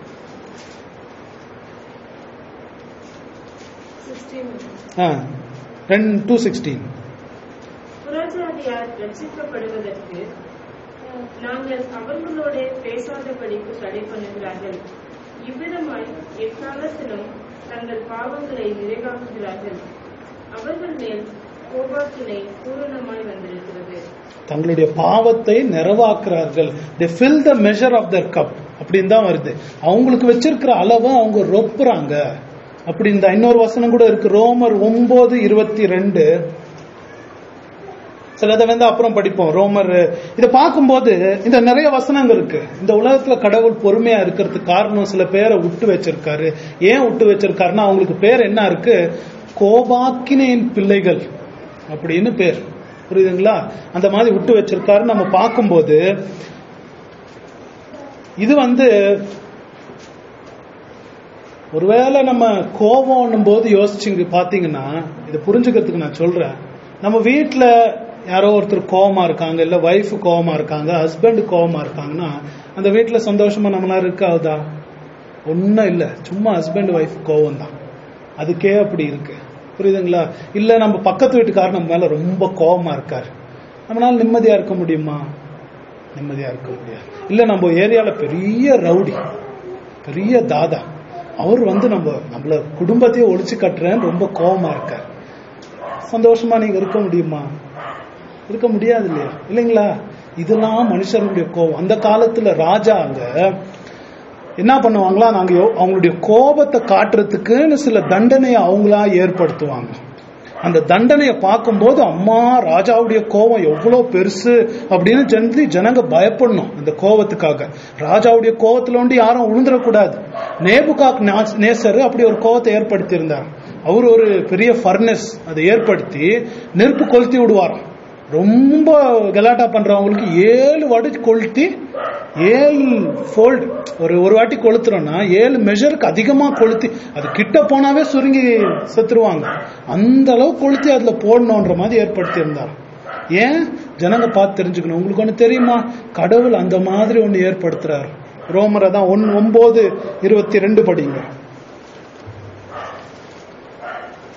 சிக்ஸ்டீன் ரெண்டு டூ சிக்ஸ்டீன் புறஜாதியார் ரட்சிக்கப்படுவதற்கு நாங்கள் அவர்களோட பேசாதபடிக்கு தடை பண்ணுகிறார்கள் இவ்விதமாய் எக்காலத்திலும் தங்கள் பாவங்களை நிறைவாக்குகிறார்கள் அவர்கள் மேல் கோபாக்கினை பூரணமாய் வந்திருக்கிறது தங்களுடைய பாவத்தை நிறைவாக்குறார்கள் they fill the measure of their cup அப்படின்னு தான் வருது அவங்களுக்கு வச்சிருக்கிற அளவை அவங்க ரொப்புறாங்க அப்படின்னு தான் இன்னொரு வசனம் கூட இருக்கு ரோமர் ஒன்பது இருபத்தி ரெண்டு சிலதை வந்து அப்புறம் படிப்போம் ரோமர் இதை பார்க்கும்போது இந்த நிறைய வசனங்கள் இருக்கு இந்த உலகத்துல கடவுள் பொறுமையா இருக்கிறதுக்கு காரணம் சில பேரை விட்டு வச்சிருக்காரு ஏன் விட்டு வச்சிருக்காருன்னா அவங்களுக்கு பேர் என்ன இருக்கு கோபாக்கினேன் பிள்ளைகள் அப்படின்னு பேர் புரியுதுங்களா அந்த மாதிரி விட்டு வச்சிருக்காரு நம்ம பார்க்கும்போது இது வந்து ஒருவேளை நம்ம கோபம் போது யோசிச்சுங்க பாத்தீங்கன்னா இதை புரிஞ்சுக்கிறதுக்கு நான் சொல்றேன் நம்ம வீட்ல யாரோ ஒருத்தர் கோவமா இருக்காங்க இல்ல ஒய்ஃப் கோவமா இருக்காங்க ஹஸ்பண்ட் கோவமா இருக்காங்கன்னா அந்த வீட்ல சந்தோஷமா நம்மளால இருக்காதா ஒன்னும் இல்ல சும்மா ஹஸ்பண்ட் ஒய்ஃப் கோவம் தான் அதுக்கே அப்படி இருக்கு புரியுதுங்களா இல்ல நம்ம பக்கத்து வீட்டுக்காரர் நம்ம மேல ரொம்ப கோவமா இருக்காரு நம்மளால நிம்மதியா இருக்க முடியுமா நிம்மதியா இருக்க முடியாது இல்ல நம்ம ஏரியால பெரிய ரவுடி பெரிய தாதா அவர் வந்து நம்ம நம்மள குடும்பத்தையே ஒழிச்சு கட்டுறேன்னு ரொம்ப கோவமா இருக்கார் சந்தோஷமா நீங்க இருக்க முடியுமா இருக்க முடியாது இல்லையா இல்லைங்களா இதெல்லாம் மனுஷனுடைய கோபம் அந்த காலத்துல ராஜா அங்க என்ன பண்ணுவாங்களா நாங்க யோ- அவங்களுடைய கோபத்தை காட்டுறதுக்குன்னு சில தண்டனையை அவங்களா ஏற்படுத்துவாங்க அந்த தண்டனையை பார்க்கும்போது அம்மா ராஜாவுடைய கோபம் எவ்வளவு பெருசு அப்படின்னு ஜனதி ஜனங்க பயப்படணும் அந்த கோபத்துக்காக ராஜாவுடைய கோபத்துல வந்து யாரும் உழுந்துடக்கூடாது நேபுகாக் நா- நேசர் அப்படி ஒரு கோபத்தை ஏற்படுத்தி இருந்தார் அவர் ஒரு பெரிய ஃபர்னஸ் அதை ஏற்படுத்தி நெருப்பு கொளுத்தி விடுவாராம் ரொம்ப கலாட்டா பண்றவங்களுக்கு ஏழு வாட்டி கொளுத்தி ஏழு ஃபோல்டு ஒரு ஒரு வாட்டி கொளுத்துறோம்னா ஏழு மெஷருக்கு அதிகமா கொளுத்தி அது கிட்ட போனாவே சுருங்கி செத்துருவாங்க அந்த அளவு கொளுத்தி அதுல போடணுன்ற மாதிரி ஏற்படுத்தி இருந்தார் ஏன் ஜனங்க பார்த்து தெரிஞ்சுக்கணும் உங்களுக்கு ஒண்ணு தெரியுமா கடவுள் அந்த மாதிரி ஒண்ணு ஏற்படுத்துறாரு ரோமரை தான் ஒன் ஒன்பது இருபத்தி ரெண்டு படிங்க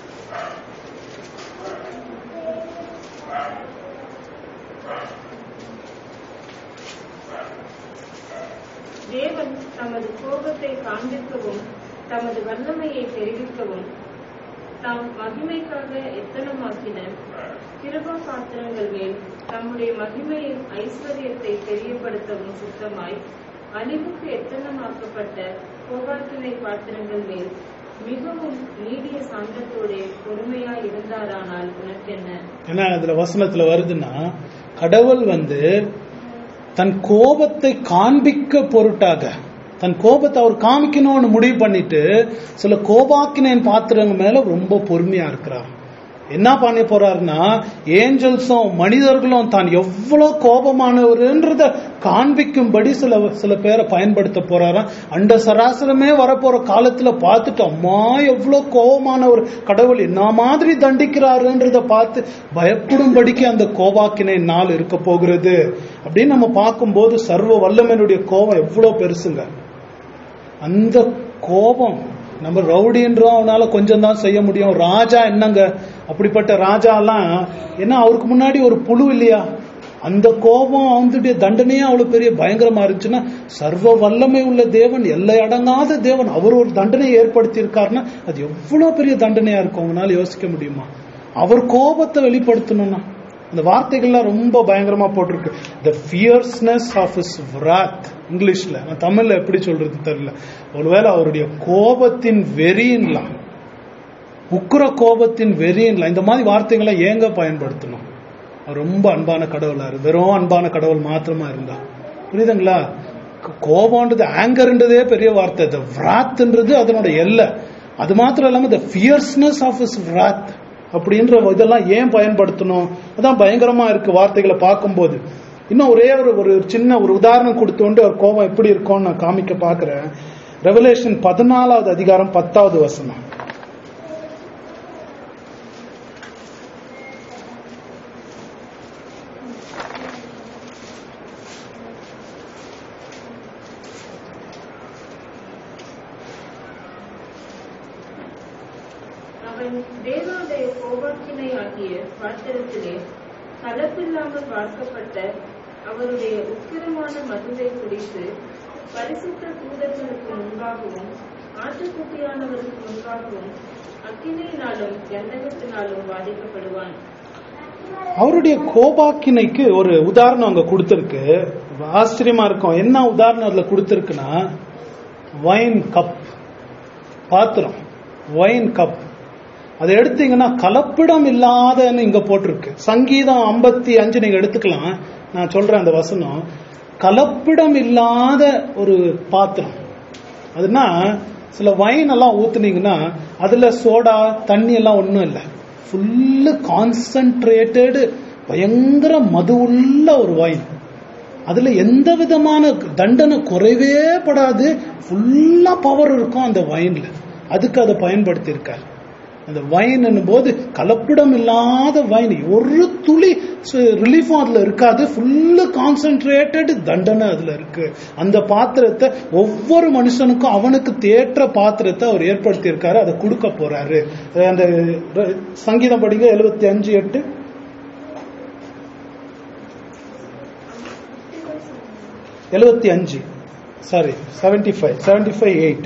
காண்பிக்கவும் தமது வல்லமையை தெரிவிக்கவும் தாம் மகிமைக்காக எத்தனமாக்கின கிருபா பாத்திரங்கள் மேல் தம்முடைய மகிமையின் ஐஸ்வர்யத்தை தெரியப்படுத்தவும் சுத்தமாய் அழிவுக்கு எத்தனமாக்கப்பட்ட கோபாக்கினை பாத்திரங்கள் மேல் மிகவும் நீடிய சாந்தத்தோடே பொறுமையாய் இருந்தாரானால் உனக்கென்ன ஏன்னா அதுல வசனத்துல வருதுன்னா கடவுள் வந்து தன் கோபத்தை காண்பிக்க பொருட்டாக தன் கோபத்தை அவர் காமிக்கணும்னு முடிவு பண்ணிட்டு சில கோபாக்கினேன் பாத்திரங்க மேல ரொம்ப பொறுமையா இருக்கிறார் என்ன பண்ண போறாருன்னா ஏஞ்சல்ஸும் மனிதர்களும் தான் எவ்வளவு கோபமானவர்ன்றத காண்பிக்கும்படி சில சில பேரை பயன்படுத்த போறாராம் அண்ட சராசரமே வரப்போற காலத்துல பார்த்துட்டு அம்மா எவ்வளவு கோபமானவர் கடவுள் என்ன மாதிரி தண்டிக்கிறாருன்றத பார்த்து பயப்படும்படிக்கு அந்த கோபாக்கினை நாள் இருக்க போகிறது அப்படின்னு நம்ம பார்க்கும்போது சர்வ வல்லமையினுடைய கோபம் எவ்வளவு பெருசுங்க அந்த கோபம் நம்ம ரவுடின்றோம் அவனால கொஞ்சம் தான் செய்ய முடியும் ராஜா என்னங்க அப்படிப்பட்ட ராஜா எல்லாம் ஏன்னா அவருக்கு முன்னாடி ஒரு புழு இல்லையா அந்த கோபம் அவனுடைய தண்டனையே அவ்வளவு பெரிய பயங்கரமா இருந்துச்சுன்னா சர்வ வல்லமை உள்ள தேவன் எல்லை அடங்காத தேவன் அவர் ஒரு தண்டனையை ஏற்படுத்தி இருக்காருன்னா அது எவ்வளவு பெரிய தண்டனையா இருக்கும் அவங்களால யோசிக்க முடியுமா அவர் கோபத்தை வெளிப்படுத்தணும்னா அந்த வார்த்தைகள்லாம் ரொம்ப பயங்கரமா போட்டிருக்கு the fierceness of is wrath இங்கிலீஷ்ல நான் தமிழ்ல எப்படி சொல்றது தெரியல ஒருவேளை அவருடைய கோபத்தின் வெறின்லாம் உக்கிர கோபத்தின் வெறின்லாம் இந்த மாதிரி வார்த்தைகளை ஏங்க பயன்படுத்தணும் அவர் ரொம்ப அன்பான கடவுளா இரு வெறும் அன்பான கடவுள் மாத்திரமா இருந்தா புரியுதுங்களா கோ- கோபம்ன்றது ஆங்கர்ன்றதே பெரிய வார்த்தை the wrathன்றது அதனோட எல்லை அது மாத்திரம் இல்லாம the fierceness of his wrath அப்படின்ற இதெல்லாம் ஏன் பயன்படுத்தணும் அதான் பயங்கரமா இருக்கு வார்த்தைகளை பார்க்கும்போது இன்னும் ஒரே ஒரு ஒரு சின்ன ஒரு உதாரணம் கொடுத்துட்டு அவர் கோபம் எப்படி இருக்கும்னு நான் காமிக்க பார்க்கிறேன் ரெவலேஷன் பதினாலாவது அதிகாரம் பத்தாவது வசனம் அவன் தேவாலய கோபாக்கினை ஆகிய பாத்திரத்திலே கலப்பில்லாமல் பார்க்கப்பட்ட அவருடைய உக்கிரமான மதுவை குடித்து பரிசுத்த தூதர்களுக்கு முன்பாகவும் ஆட்டுக்குட்டியானவருக்கு முன்பாகவும் அக்கினியினாலும் கந்தகத்தினாலும் பாதிக்கப்படுவான் அவருடைய கோபாக்கினைக்கு ஒரு உதாரணம் அங்க கொடுத்திருக்கு ஆச்சரியமா இருக்கும் என்ன உதாரணம் அதுல கொடுத்திருக்குன்னா வைன் கப் பாத்திரம் வைன் கப் அதை எடுத்தீங்கன்னா கலப்பிடம் இல்லாதன்னு இங்க போட்டிருக்கு சங்கீதம் ஐம்பத்தி அஞ்சு நீங்க எடுத்துக்கலாம் நான் சொல்றேன் அந்த வசனம் கலப்பிடம் இல்லாத ஒரு பாத்திரம் அதுனா சில வைன் எல்லாம் ஊத்துனீங்கன்னா அதுல சோடா தண்ணி எல்லாம் ஒண்ணும் இல்லை ஃபுல்லு கான்சன்ட்ரேட்டடு பயங்கர மது உள்ள ஒரு வைன் அதுல எந்த விதமான தண்டனை குறைவே படாது ஃபுல்லா பவர் இருக்கும் அந்த வைன்ல அதுக்கு அதை பயன்படுத்தி இருக்கார் அந்த வைன் போது கலப்பிடம் இல்லாத வைன் ஒரு துளி ரிலீஃபும் அதுல இருக்காது ஃபுல்லு கான்சென்ட்ரேட்டட் தண்டனை அதுல இருக்கு அந்த பாத்திரத்தை ஒவ்வொரு மனுஷனுக்கும் அவனுக்கு தேற்ற பாத்திரத்தை அவர் ஏற்படுத்தி இருக்காரு அதை கொடுக்க போறாரு அந்த ர- சங்கீதம் படிங்க எழுபத்தி அஞ்சு எட்டு எழுபத்தி அஞ்சு sorry seventy five seventy five eight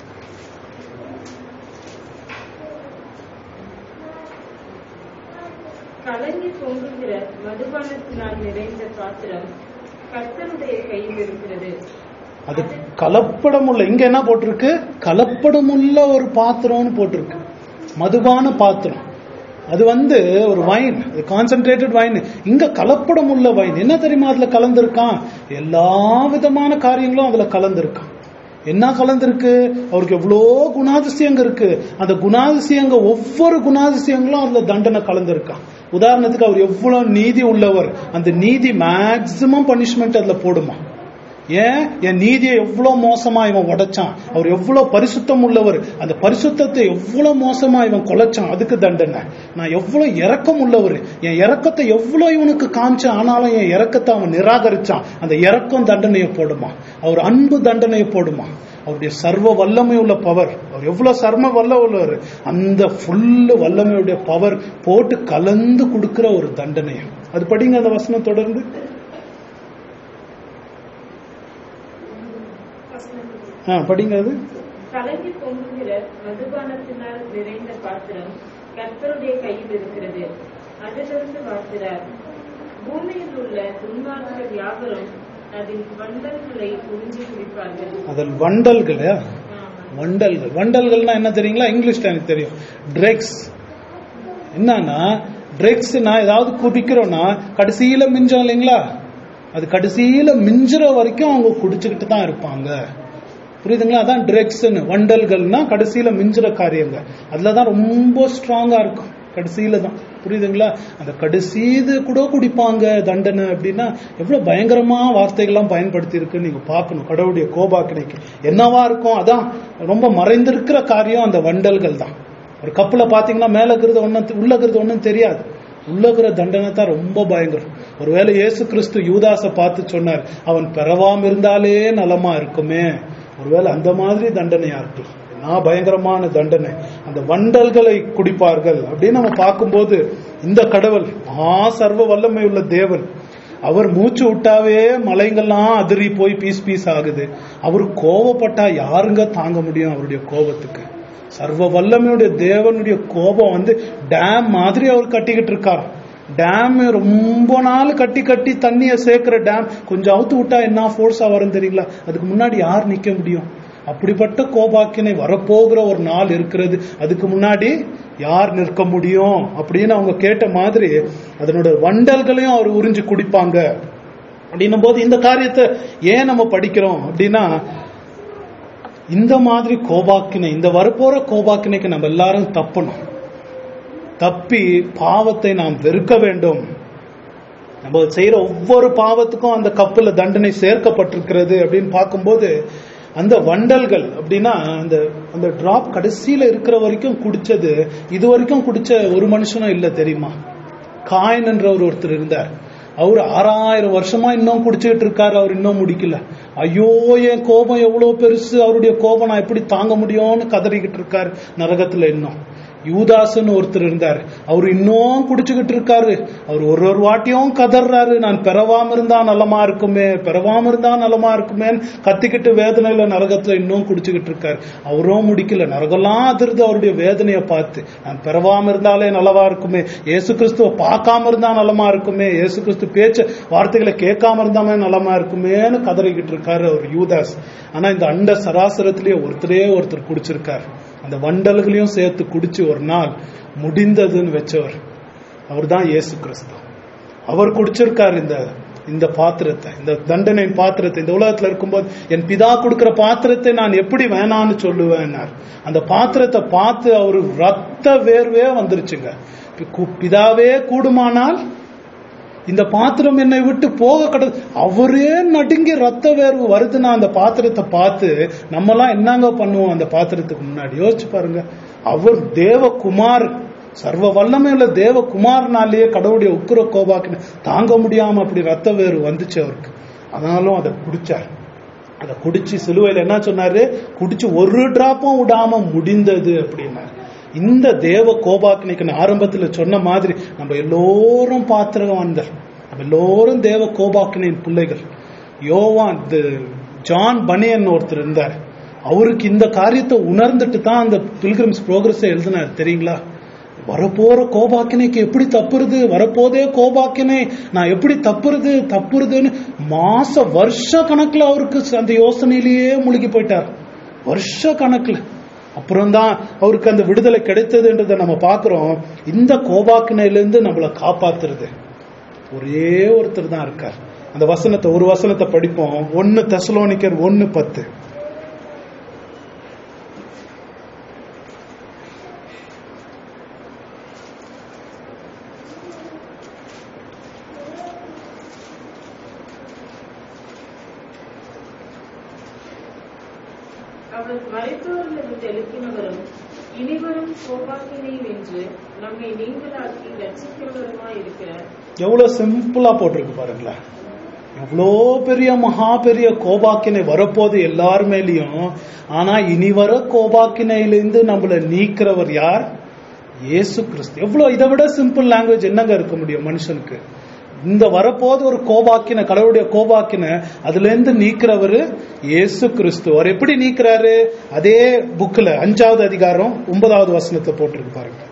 கலங்கி பொங்குகிற மதுபானத்தினால் நிறைந்த பாத்திரம் கர்த்தருடைய கையில் இருக்கிறது அது கலப்படமுள்ள இங்க என்ன போட்டிருக்கு கலப்படமுள்ள ஒரு பாத்திரம்னு போட்டிருக்கு மதுபான பாத்திரம் அது வந்து ஒரு வைன் கான்சென்ட்ரேட்டட் வைன் இங்க கலப்படம் உள்ள வைன் என்ன தெரியுமா அதுல கலந்திருக்கான் எல்லா விதமான காரியங்களும் அதுல கலந்திருக்கான் என்ன கலந்திருக்கு அவருக்கு எவ்வளோ குணாதிசயங்க இருக்கு அந்த குணாதிசயங்க ஒவ்வொரு குணாதிசயங்களும் அதுல தண்டனை கலந்திருக்கான் உதாரணத்துக்கு அவர் எவ்வளவு நீதி உள்ளவர் அந்த நீதி மேக்சிமம் பனிஷ்மெண்ட் அதுல போடுமா ஏன் என் நீதியை எவ்வளவு மோசமா இவன் உடைச்சான் அவர் எவ்வளவு பரிசுத்தம் உள்ளவர் அந்த பரிசுத்தத்தை எவ்வளவு மோசமா இவன் கொலைச்சான் அதுக்கு தண்டனை நான் எவ்வளவு இரக்கம் உள்ளவர் என் இரக்கத்தை எவ்வளவு இவனுக்கு காமிச்சேன் ஆனாலும் என் இரக்கத்தை அவன் நிராகரிச்சான் அந்த இரக்கம் தண்டனையை போடுமா அவர் அன்பு தண்டனையை போடுமா அவருடைய சர்வ வல்லமை உள்ள பவர் அவர் எவ்வளவு சர்ம வல்ல உள்ளவர் அந்த ஃபுல்லு வல்லமையுடைய பவர் போட்டு கலந்து கொடுக்கிற ஒரு தண்டனை அது படிங்க அந்த வசனம் தொடர்ந்து ஆ, படிங்க அது கலங்கி பொங்குகிற மதுபானத்தினால் நிறைந்த பாத்திரம் கர்த்தருடைய கையில் இருக்கிறது அதிலிருந்து வார்க்கிறார் பூமியில் உள்ள துன்மார்க்கர் யாவரும் அதில் வண்டல்களை உறிஞ்சி குடிப்பார்கள் அதில் வண்டல்கள் ஆமா. வண்டல்கள் வண்டல்கள்னா என்ன தெரியுங்களா இங்கிலீஷ்ல எனக்கு தெரியும் ட்ரெக்ஸ் என்னன்னா ட்ரெக்ஸ்னா ஏதாவது குடிக்கிறோம்னா கடைசியில மிஞ்சம் இல்லைங்களா அது கடைசியில மிஞ்சுற வரைக்கும் அவங்க குடிச்சுக்கிட்டு தான் இருப்பாங்க புரியுதுங்களா அதான் ட்ரெக்ஸ்னு வண்டல்கள்னா கடைசியில மிஞ்சுற காரியங்க அதுலதான் ரொம்ப ஸ்ட்ராங்கா இருக்கும் கடைசியில தான் புரியுதுங்களா அந்த கடைசி இது கூட குடிப்பாங்க தண்டனை அப்படின்னா எவ்வளவு பயங்கரமா வார்த்தைகள்லாம் பயன்படுத்தி இருக்குன்னு நீங்க பார்க்கணும் கடவுளுடைய கோபாக்கினைக்கு என்னவா இருக்கும் அதான் ரொம்ப மறைந்திருக்கிற காரியம் அந்த வண்டல்கள் தான் ஒரு கப்பல பாத்தீங்கன்னா மேல இருக்கிறது ஒன்னும் உள்ள இருக்கிறது ஒன்றும் தெரியாது உள்ள இருக்கிற தண்டனை தான் ரொம்ப பயங்கரம் ஒருவேளை இயேசு கிறிஸ்து யூதாசை பார்த்து சொன்னார் அவன் பெறவாம இருந்தாலே நலமா இருக்குமே ஒருவேளை அந்த மாதிரி தண்டனையா இருக்கலாம் நான் பயங்கரமான தண்டனை அந்த வண்டல்களை குடிப்பார்கள் அப்படின்னு நம்ம பார்க்கும்போது இந்த கடவுள் மகா சர்வ வல்லமை உள்ள தேவன் அவர் மூச்சு விட்டாவே மலைங்கள்லாம் அதிரி போய் பீஸ் பீஸ் ஆகுது அவர் கோவப்பட்டா யாருங்க தாங்க முடியும் அவருடைய கோபத்துக்கு சர்வ வல்லமையுடைய தேவனுடைய கோபம் வந்து டேம் மாதிரி அவர் கட்டிக்கிட்டு இருக்கார் டேம் ரொம்ப நாள் கட்டி கட்டி தண்ணியை சேர்க்கிற டேம் கொஞ்சம் அவுத்து விட்டா என்ன ஃபோர்ஸா வரும் தெரியுங்களா அதுக்கு முன்னாடி யார் நிக்க முடியும் அப்படிப்பட்ட கோபாக்கினை வரப்போகிற ஒரு நாள் இருக்கிறது அதுக்கு முன்னாடி யார் நிற்க முடியும் அப்படின்னு அவங்க கேட்ட மாதிரி அதனோட வண்டல்களையும் அவர் உறிஞ்சு குடிப்பாங்க அப்படின்னும் போது இந்த காரியத்தை ஏன் நம்ம படிக்கிறோம் அப்படின்னா இந்த மாதிரி கோபாக்கினை இந்த வரப்போற கோபாக்கினைக்கு நம்ம எல்லாரும் தப்பணும் தப்பி பாவத்தை நாம் வெறுக்க வேண்டும் நம்ம செய்யற ஒவ்வொரு பாவத்துக்கும் அந்த கப்புல தண்டனை சேர்க்கப்பட்டிருக்கிறது அப்படின்னு பார்க்கும்போது அந்த வண்டல்கள் அப்படின்னா அந்த அந்த டிராப் கடைசியில இருக்கிற வரைக்கும் குடிச்சது இது வரைக்கும் குடிச்ச ஒரு மனுஷனும் இல்ல தெரியுமா காயின் என்ற ஒரு ஒருத்தர் இருந்தார் அவர் ஆறாயிரம் வருஷமா இன்னும் குடிச்சுக்கிட்டு இருக்காரு அவர் இன்னும் முடிக்கல ஐயோ என் கோபம் எவ்வளவு பெருசு அவருடைய கோபம் நான் எப்படி தாங்க முடியும்னு கதறிக்கிட்டு இருக்காரு நரகத்துல இன்னும் யூதாஸ்னு ஒருத்தர் இருந்தார் அவர் இன்னும் குடிச்சுக்கிட்டு இருக்காரு அவர் ஒரு ஒரு வாட்டியும் கதறாரு நான் பெறவாம இருந்தா நலமா இருக்குமே பெறவாம இருந்தா நலமா இருக்குமேன்னு கத்திக்கிட்டு வேதனையில நரகத்துல இன்னும் குடிச்சுக்கிட்டு இருக்காரு அவரும் முடிக்கல நரகம்லாம் அதிர்ந்து அவருடைய வேதனையை பார்த்து நான் பெறவாம இருந்தாலே நலவா இருக்குமே இயேசு கிறிஸ்துவ பார்க்காம இருந்தா நலமா இருக்குமே இயேசு கிறிஸ்து பேச்ச வார்த்தைகளை கேட்காம இருந்தாமே நலமா இருக்குமேன்னு கதறிக்கிட்டு இருக்காரு அவர் யூதாஸ் ஆனா இந்த அண்ட சராசரத்திலேயே ஒருத்தரே ஒருத்தர் குடிச்சிருக்காரு அந்த வண்டல்களையும் சேர்த்து குடிச்சு ஒரு நாள் முடிந்ததுன்னு வச்சவர் அவர் தான் இயேசு கிறிஸ்து அவர் குடிச்சிருக்காரு இந்த இந்த பாத்திரத்தை இந்த தண்டனையின் பாத்திரத்தை இந்த உலகத்துல இருக்கும்போது என் பிதா கொடுக்கிற பாத்திரத்தை நான் எப்படி வேணான்னு சொல்லுவேன்னார் அந்த பாத்திரத்தை பார்த்து அவரு ரத்த வேர்வே வந்துருச்சுங்க கு- பிதாவே கூடுமானால் இந்த பாத்திரம் என்னை விட்டு போக கடவுள் அவரே நடுங்கி ரத்த வேர்வு வருதுன்னா அந்த பாத்திரத்தை பார்த்து நம்மலாம் என்னங்க பண்ணுவோம் அந்த பாத்திரத்துக்கு முன்னாடி யோசிச்சு பாருங்க அவர் தேவகுமார் சர்வ வல்லமையுள்ள தேவகுமார்னாலேயே கடவுளுடைய உக்கிர கோபாக்கு தாங்க முடியாம அப்படி ரத்த வேர்வு வந்துச்சு அவருக்கு ஆனாலும் அதை குடிச்சார் அதை குடிச்சு சிலுவையில் என்ன சொன்னாரு குடிச்சு ஒரு டிராப்பும் விடாம முடிந்தது அப்படின்னாரு இந்த தேவ கோபாக்கினைக்கு நான் ஆரம்பத்துல சொன்ன மாதிரி நம்ம எல்லோரும் பாத்திரவான்கள் நம்ம எல்லோரும் தேவ கோபாக்கினின் பிள்ளைகள் யோவான் இந்த ஜான் பனியன் ஒருத்தர் இருந்தார் அவருக்கு இந்த காரியத்தை உணர்ந்துட்டு தான் அந்த பில்கிரிம்ஸ் ப்ரோக்ரஸ் எழுதினார் தெரியுங்களா வரப்போற கோபாக்கினைக்கு எப்படி தப்புறது வரப்போதே கோபாக்கினை நான் எப்படி தப்புறது தப்புறதுன்னு மாச வருஷ கணக்குல அவருக்கு அந்த யோசனையிலேயே முழுகி போயிட்டார் வருஷ கணக்குல அப்புறம்தான் அவருக்கு அந்த விடுதலை கிடைத்ததுன்றதை நம்ம பார்க்கிறோம் இந்த கோபாக்கினையிலிருந்து நம்மளை காப்பாத்துறது ஒரே ஒருத்தர் தான் இருக்கார் அந்த வசனத்தை ஒரு வசனத்தை படிப்போம் ஒன்னு தெசலோனிக்கர் ஒன்னு பத்து அவர் மறைத்தோரிலிருந்து எழுப்பினவரும் இனிவரும் கோபாக்கினை வென்று நம்மை நீங்களாக்கி ரட்சிக்கிறவருமாய் இருக்கிறார் எவ்வளவு சிம்பிளா போட்டிருக்கு பாருங்களேன் எவ்வளோ பெரிய மகா பெரிய கோபாக்கினை வரப்போது எல்லார் மேலேயும் ஆனா இனி வர கோபாக்கினையிலிருந்து நம்மள நீக்கிறவர் யார் இயேசு கிறிஸ்து எவ்வளவு இதை விட சிம்பிள் லாங்குவேஜ் என்னங்க இருக்க முடியும் மனுஷனுக்கு இந்த வரப்போது ஒரு கோபாக்கின கடவுளுடைய கோபாக்கின அதுல இருந்து நீக்கிறவர் இயேசு கிறிஸ்து அவர் எப்படி நீக்கிறாரு அதே புக்ல அஞ்சாவது அதிகாரம் ஒன்பதாவது வசனத்தை போட்டிருக்கு பாருங்க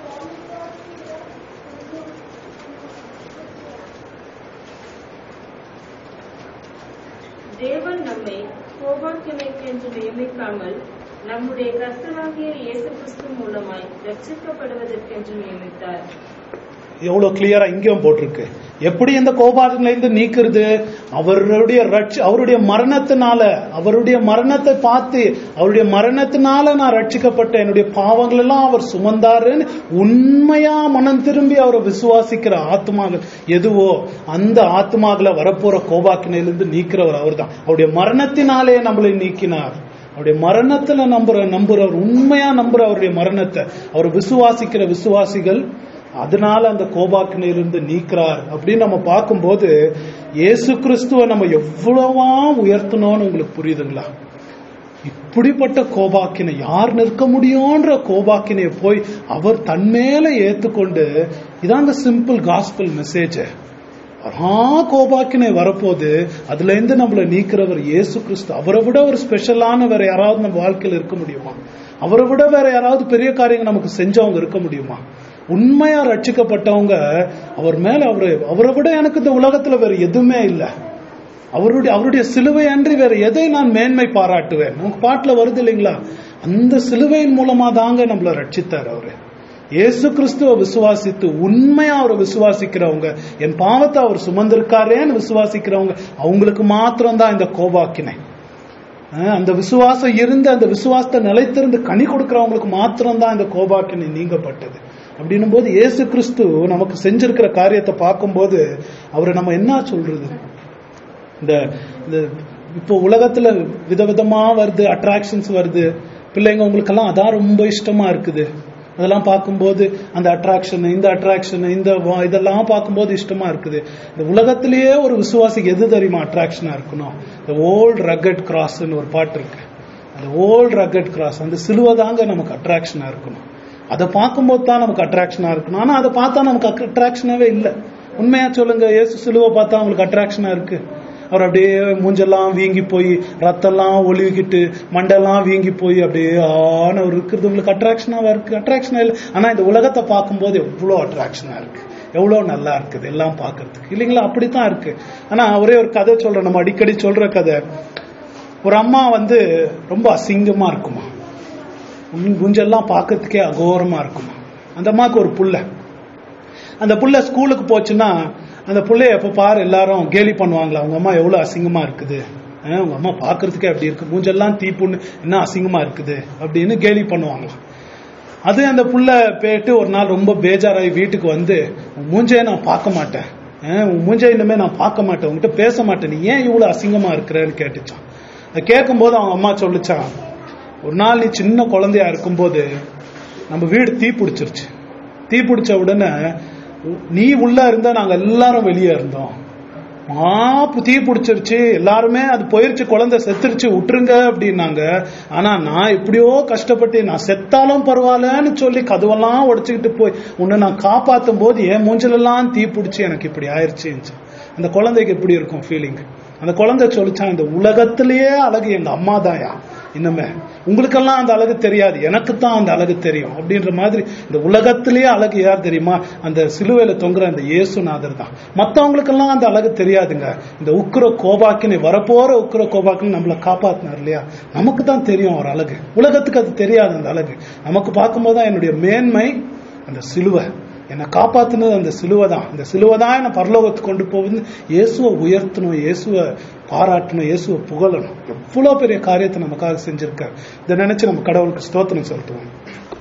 தேவன் நம்மை கோபாக்கினைக்கென்று நியமிக்காமல் நம்முடைய கர்த்தராகிய இயேசு கிறிஸ்து மூலமாய் ரட்சிக்கப்படுவதற்கென்று நியமித்தார் எவ்வளவு கிளியரா இங்கேயும் போட்டிருக்கு எப்படி இந்த கோபாட்டில இருந்து நீக்கிறது அவருடைய ரட்ச அவருடைய மரணத்தினால அவருடைய மரணத்தை பார்த்து அவருடைய மரணத்தினால நான் ரட்சிக்கப்பட்ட என்னுடைய பாவங்கள் எல்லாம் அவர் சுமந்தாருன்னு உண்மையா மனம் திரும்பி அவரை விசுவாசிக்கிற ஆத்மாக்கள் எதுவோ அந்த ஆத்மாக்களை வரப்போற கோபாக்கினையிலிருந்து நீக்கிறவர் அவர்தான் அவருடைய மரணத்தினாலே நம்மளை நீக்கினார் அவருடைய மரணத்துல நம்புற நம்புறவர் உண்மையா நம்புற அவருடைய மரணத்தை அவர் விசுவாசிக்கிற விசுவாசிகள் அதனால அந்த கோபாக்கினிலிருந்து நீக்கிறார் அப்படின்னு நம்ம பார்க்கும்போது இயேசு கிறிஸ்துவை நம்ம எவ்வளவா உயர்த்தணும்னு உங்களுக்கு புரியுதுங்களா இப்படிப்பட்ட கோபாக்கினை யார் நிற்க முடியும்ன்ற கோபாக்கினையை போய் அவர் தன்மேல ஏத்துக்கொண்டு இதாங்க சிம்பிள் காஸ்பிள் மெசேஜ் ஆ கோபாக்கினை வரப்போது அதுல இருந்து நம்மளை நீக்கிறவர் இயேசு கிறிஸ்து அவரை விட ஒரு ஸ்பெஷலான வேற யாராவது நம்ம வாழ்க்கையில் இருக்க முடியுமா அவரை விட வேற யாராவது பெரிய காரியங்கள் நமக்கு செஞ்சவங்க இருக்க முடியுமா உண்மையா ரட்சிக்கப்பட்டவங்க அவர் மேல அவரு அவரை விட எனக்கு இந்த உலகத்துல வேற எதுவுமே இல்லை அவருடைய அவருடைய சிலுவை அன்றி வேற எதை நான் மேன்மை பாராட்டுவேன் நமக்கு பாட்டுல வருது இல்லைங்களா அந்த சிலுவையின் மூலமா தாங்க நம்மள ரட்சித்தார் அவரு இயேசு கிறிஸ்துவ விசுவாசித்து உண்மையா அவரை விசுவாசிக்கிறவங்க என் பாவத்தை அவர் சுமந்திருக்காரேன்னு விசுவாசிக்கிறவங்க அவங்களுக்கு மாத்திரம் தான் இந்த கோபாக்கினை அஹ் அந்த விசுவாசம் இருந்து அந்த விசுவாசத்தை நிலைத்திருந்து கனி கொடுக்கிறவங்களுக்கு மாத்திரம் தான் இந்த கோபாக்கினை நீங்கப்பட்டது அப்படின்னும் போது இயேசு கிறிஸ்து நமக்கு செஞ்சிருக்கிற காரியத்தை பார்க்கும்போது அவரை நம்ம என்ன சொல்றது இந்த இந்த இப்போ உலகத்துல விதவிதமா வருது அட்ராக்ஷன்ஸ் வருது பிள்ளைங்க உங்களுக்கெல்லாம் அதான் ரொம்ப இஷ்டமா இருக்குது அதெல்லாம் பார்க்கும்போது அந்த அட்ராக்ஷன் இந்த அட்ராக்ஷன் இந்த வா- இதெல்லாம் பார்க்கும்போது இஷ்டமா இருக்குது இந்த உலகத்திலேயே ஒரு விசுவாசிக்கு எது தெரியுமா அட்ராக்ஷனா இருக்கணும் இந்த ஓல்ட் ரகட் கிராஸ்ன்னு ஒரு பாட்டு இருக்கு அந்த ஓல்ட் ரகட் கிராஸ் அந்த சிலுவை தாங்க நமக்கு அட்ராக்ஷனா இருக்கணும் அதை பார்க்கும்போது தான் நமக்கு அட்ராக்ஷனா இருக்கணும் ஆனா அதை பார்த்தா நமக்கு அட்ராக்ஷனாவே இல்லை உண்மையா சொல்லுங்க இயேசு சிலுவை பார்த்தா உங்களுக்கு அட்ராக்ஷனா இருக்கு அவர் அப்படியே மூஞ்செல்லாம் வீங்கி போய் ரத்தம்லாம் ஒழுகிட்டு மண்டெல்லாம் வீங்கி போய் அப்படியே ஆன அவர் இருக்கிறது உங்களுக்கு அட்ராக்ஷனாவா இருக்கு அட்ராக்ஷனா இல்லை ஆனா இந்த உலகத்தை பார்க்கும்போது எவ்வளோ அட்ராக்ஷனா இருக்கு எவ்வளோ நல்லா இருக்குது எல்லாம் பார்க்கறதுக்கு இல்லைங்களா அப்படித்தான் இருக்கு ஆனா ஒரே ஒரு கதை சொல்றேன் நம்ம அடிக்கடி சொல்ற கதை ஒரு அம்மா வந்து ரொம்ப அசிங்கமா இருக்குமா உன் குஞ்செல்லாம் பார்க்கறதுக்கே அகோரமா இருக்குமா அந்த அம்மாவுக்கு ஒரு புள்ள அந்த புள்ள ஸ்கூலுக்கு போச்சுன்னா அந்த புள்ளைய எப்ப பாரு எல்லாரும் கேலி பண்ணுவாங்களா அவங்க அம்மா எவ்வளவு அசிங்கமா இருக்குது அஹ் உங்க அம்மா பார்க்கறதுக்கே அப்படி இருக்கு மூஞ்செல்லாம் தீப்புண்ணு என்ன அசிங்கமா இருக்குது அப்படின்னு கேலி பண்ணுவாங்களாம் அது அந்த புள்ள போயிட்டு ஒரு நாள் ரொம்ப பேஜாராகி வீட்டுக்கு வந்து உன் மூஞ்சையை நான் பார்க்க மாட்டேன் அஹ் உன் மூஞ்சை இனிமே நான் பார்க்க மாட்டேன் உன்கிட்ட பேச மாட்டேன் நீ ஏன் இவ்வளவு அசிங்கமா இருக்கிறேன்னு கேட்டுச்சான் அதை கேட்கும்போது அவங்க அம்மா சொல்லிச்சான் ஒரு நாள் நீ சின்ன குழந்தையா இருக்கும்போது நம்ம வீடு தீ பிடிச்சிருச்சு தீ பிடிச்ச உடனே உ- நீ உள்ள இருந்தா நாங்க எல்லாரும் வெளியே இருந்தோம் மாப்பு தீ பிடிச்சிருச்சு எல்லாருமே அது போயிருச்சு குழந்தை செத்துருச்சு விட்டுருங்க அப்படின்னாங்க ஆனா நான் எப்படியோ கஷ்டப்பட்டு நான் செத்தாலும் பரவாயில்லன்னு சொல்லி கதவெல்லாம் உடைச்சுக்கிட்டு போய் உன்னை நான் காப்பாத்தும் போது என் மூஞ்சிலெல்லாம் தீ பிடிச்சி எனக்கு இப்படி ஆயிருச்சு அந்த குழந்தைக்கு எப்படி இருக்கும் ஃபீலிங் அந்த குழந்தை சொல்லிச்சான் இந்த உலகத்திலேயே அழகு எங்க அம்மா தாயா இன்னுமே உங்களுக்கெல்லாம் அந்த அழகு தெரியாது எனக்கு தான் அந்த அழகு தெரியும் அப்படின்ற மாதிரி இந்த உலகத்திலேயே அழகு யார் தெரியுமா அந்த சிலுவையில தொங்குற அந்த இயேசுநாதர் தான் மத்தவங்களுக்கெல்லாம் அந்த அழகு தெரியாதுங்க இந்த உக்கிர கோபாக்கினை வரப்போற உக்கிர கோபாக்கினை நம்மளை காப்பாத்தினார் இல்லையா நமக்கு தான் தெரியும் ஒரு அழகு உலகத்துக்கு அது தெரியாது அந்த அழகு நமக்கு பார்க்கும்போது தான் என்னுடைய மேன்மை அந்த சிலுவை என்னை காப்பாத்துனது அந்த சிலுவை தான் அந்த சிலுவை தான் என்னை பரலோகத்துக்கு கொண்டு போகுது இயேசுவை உயர்த்தணும் இயேசுவை பாராட்டணும் இயேசுவை புகழணும் எவ்வளவு பெரிய காரியத்தை நமக்காக செஞ்சிருக்கார் இதை நினைச்சு நம்ம கடவுளுக்கு ஸ்தோத்திரம் செலுத்துவோம்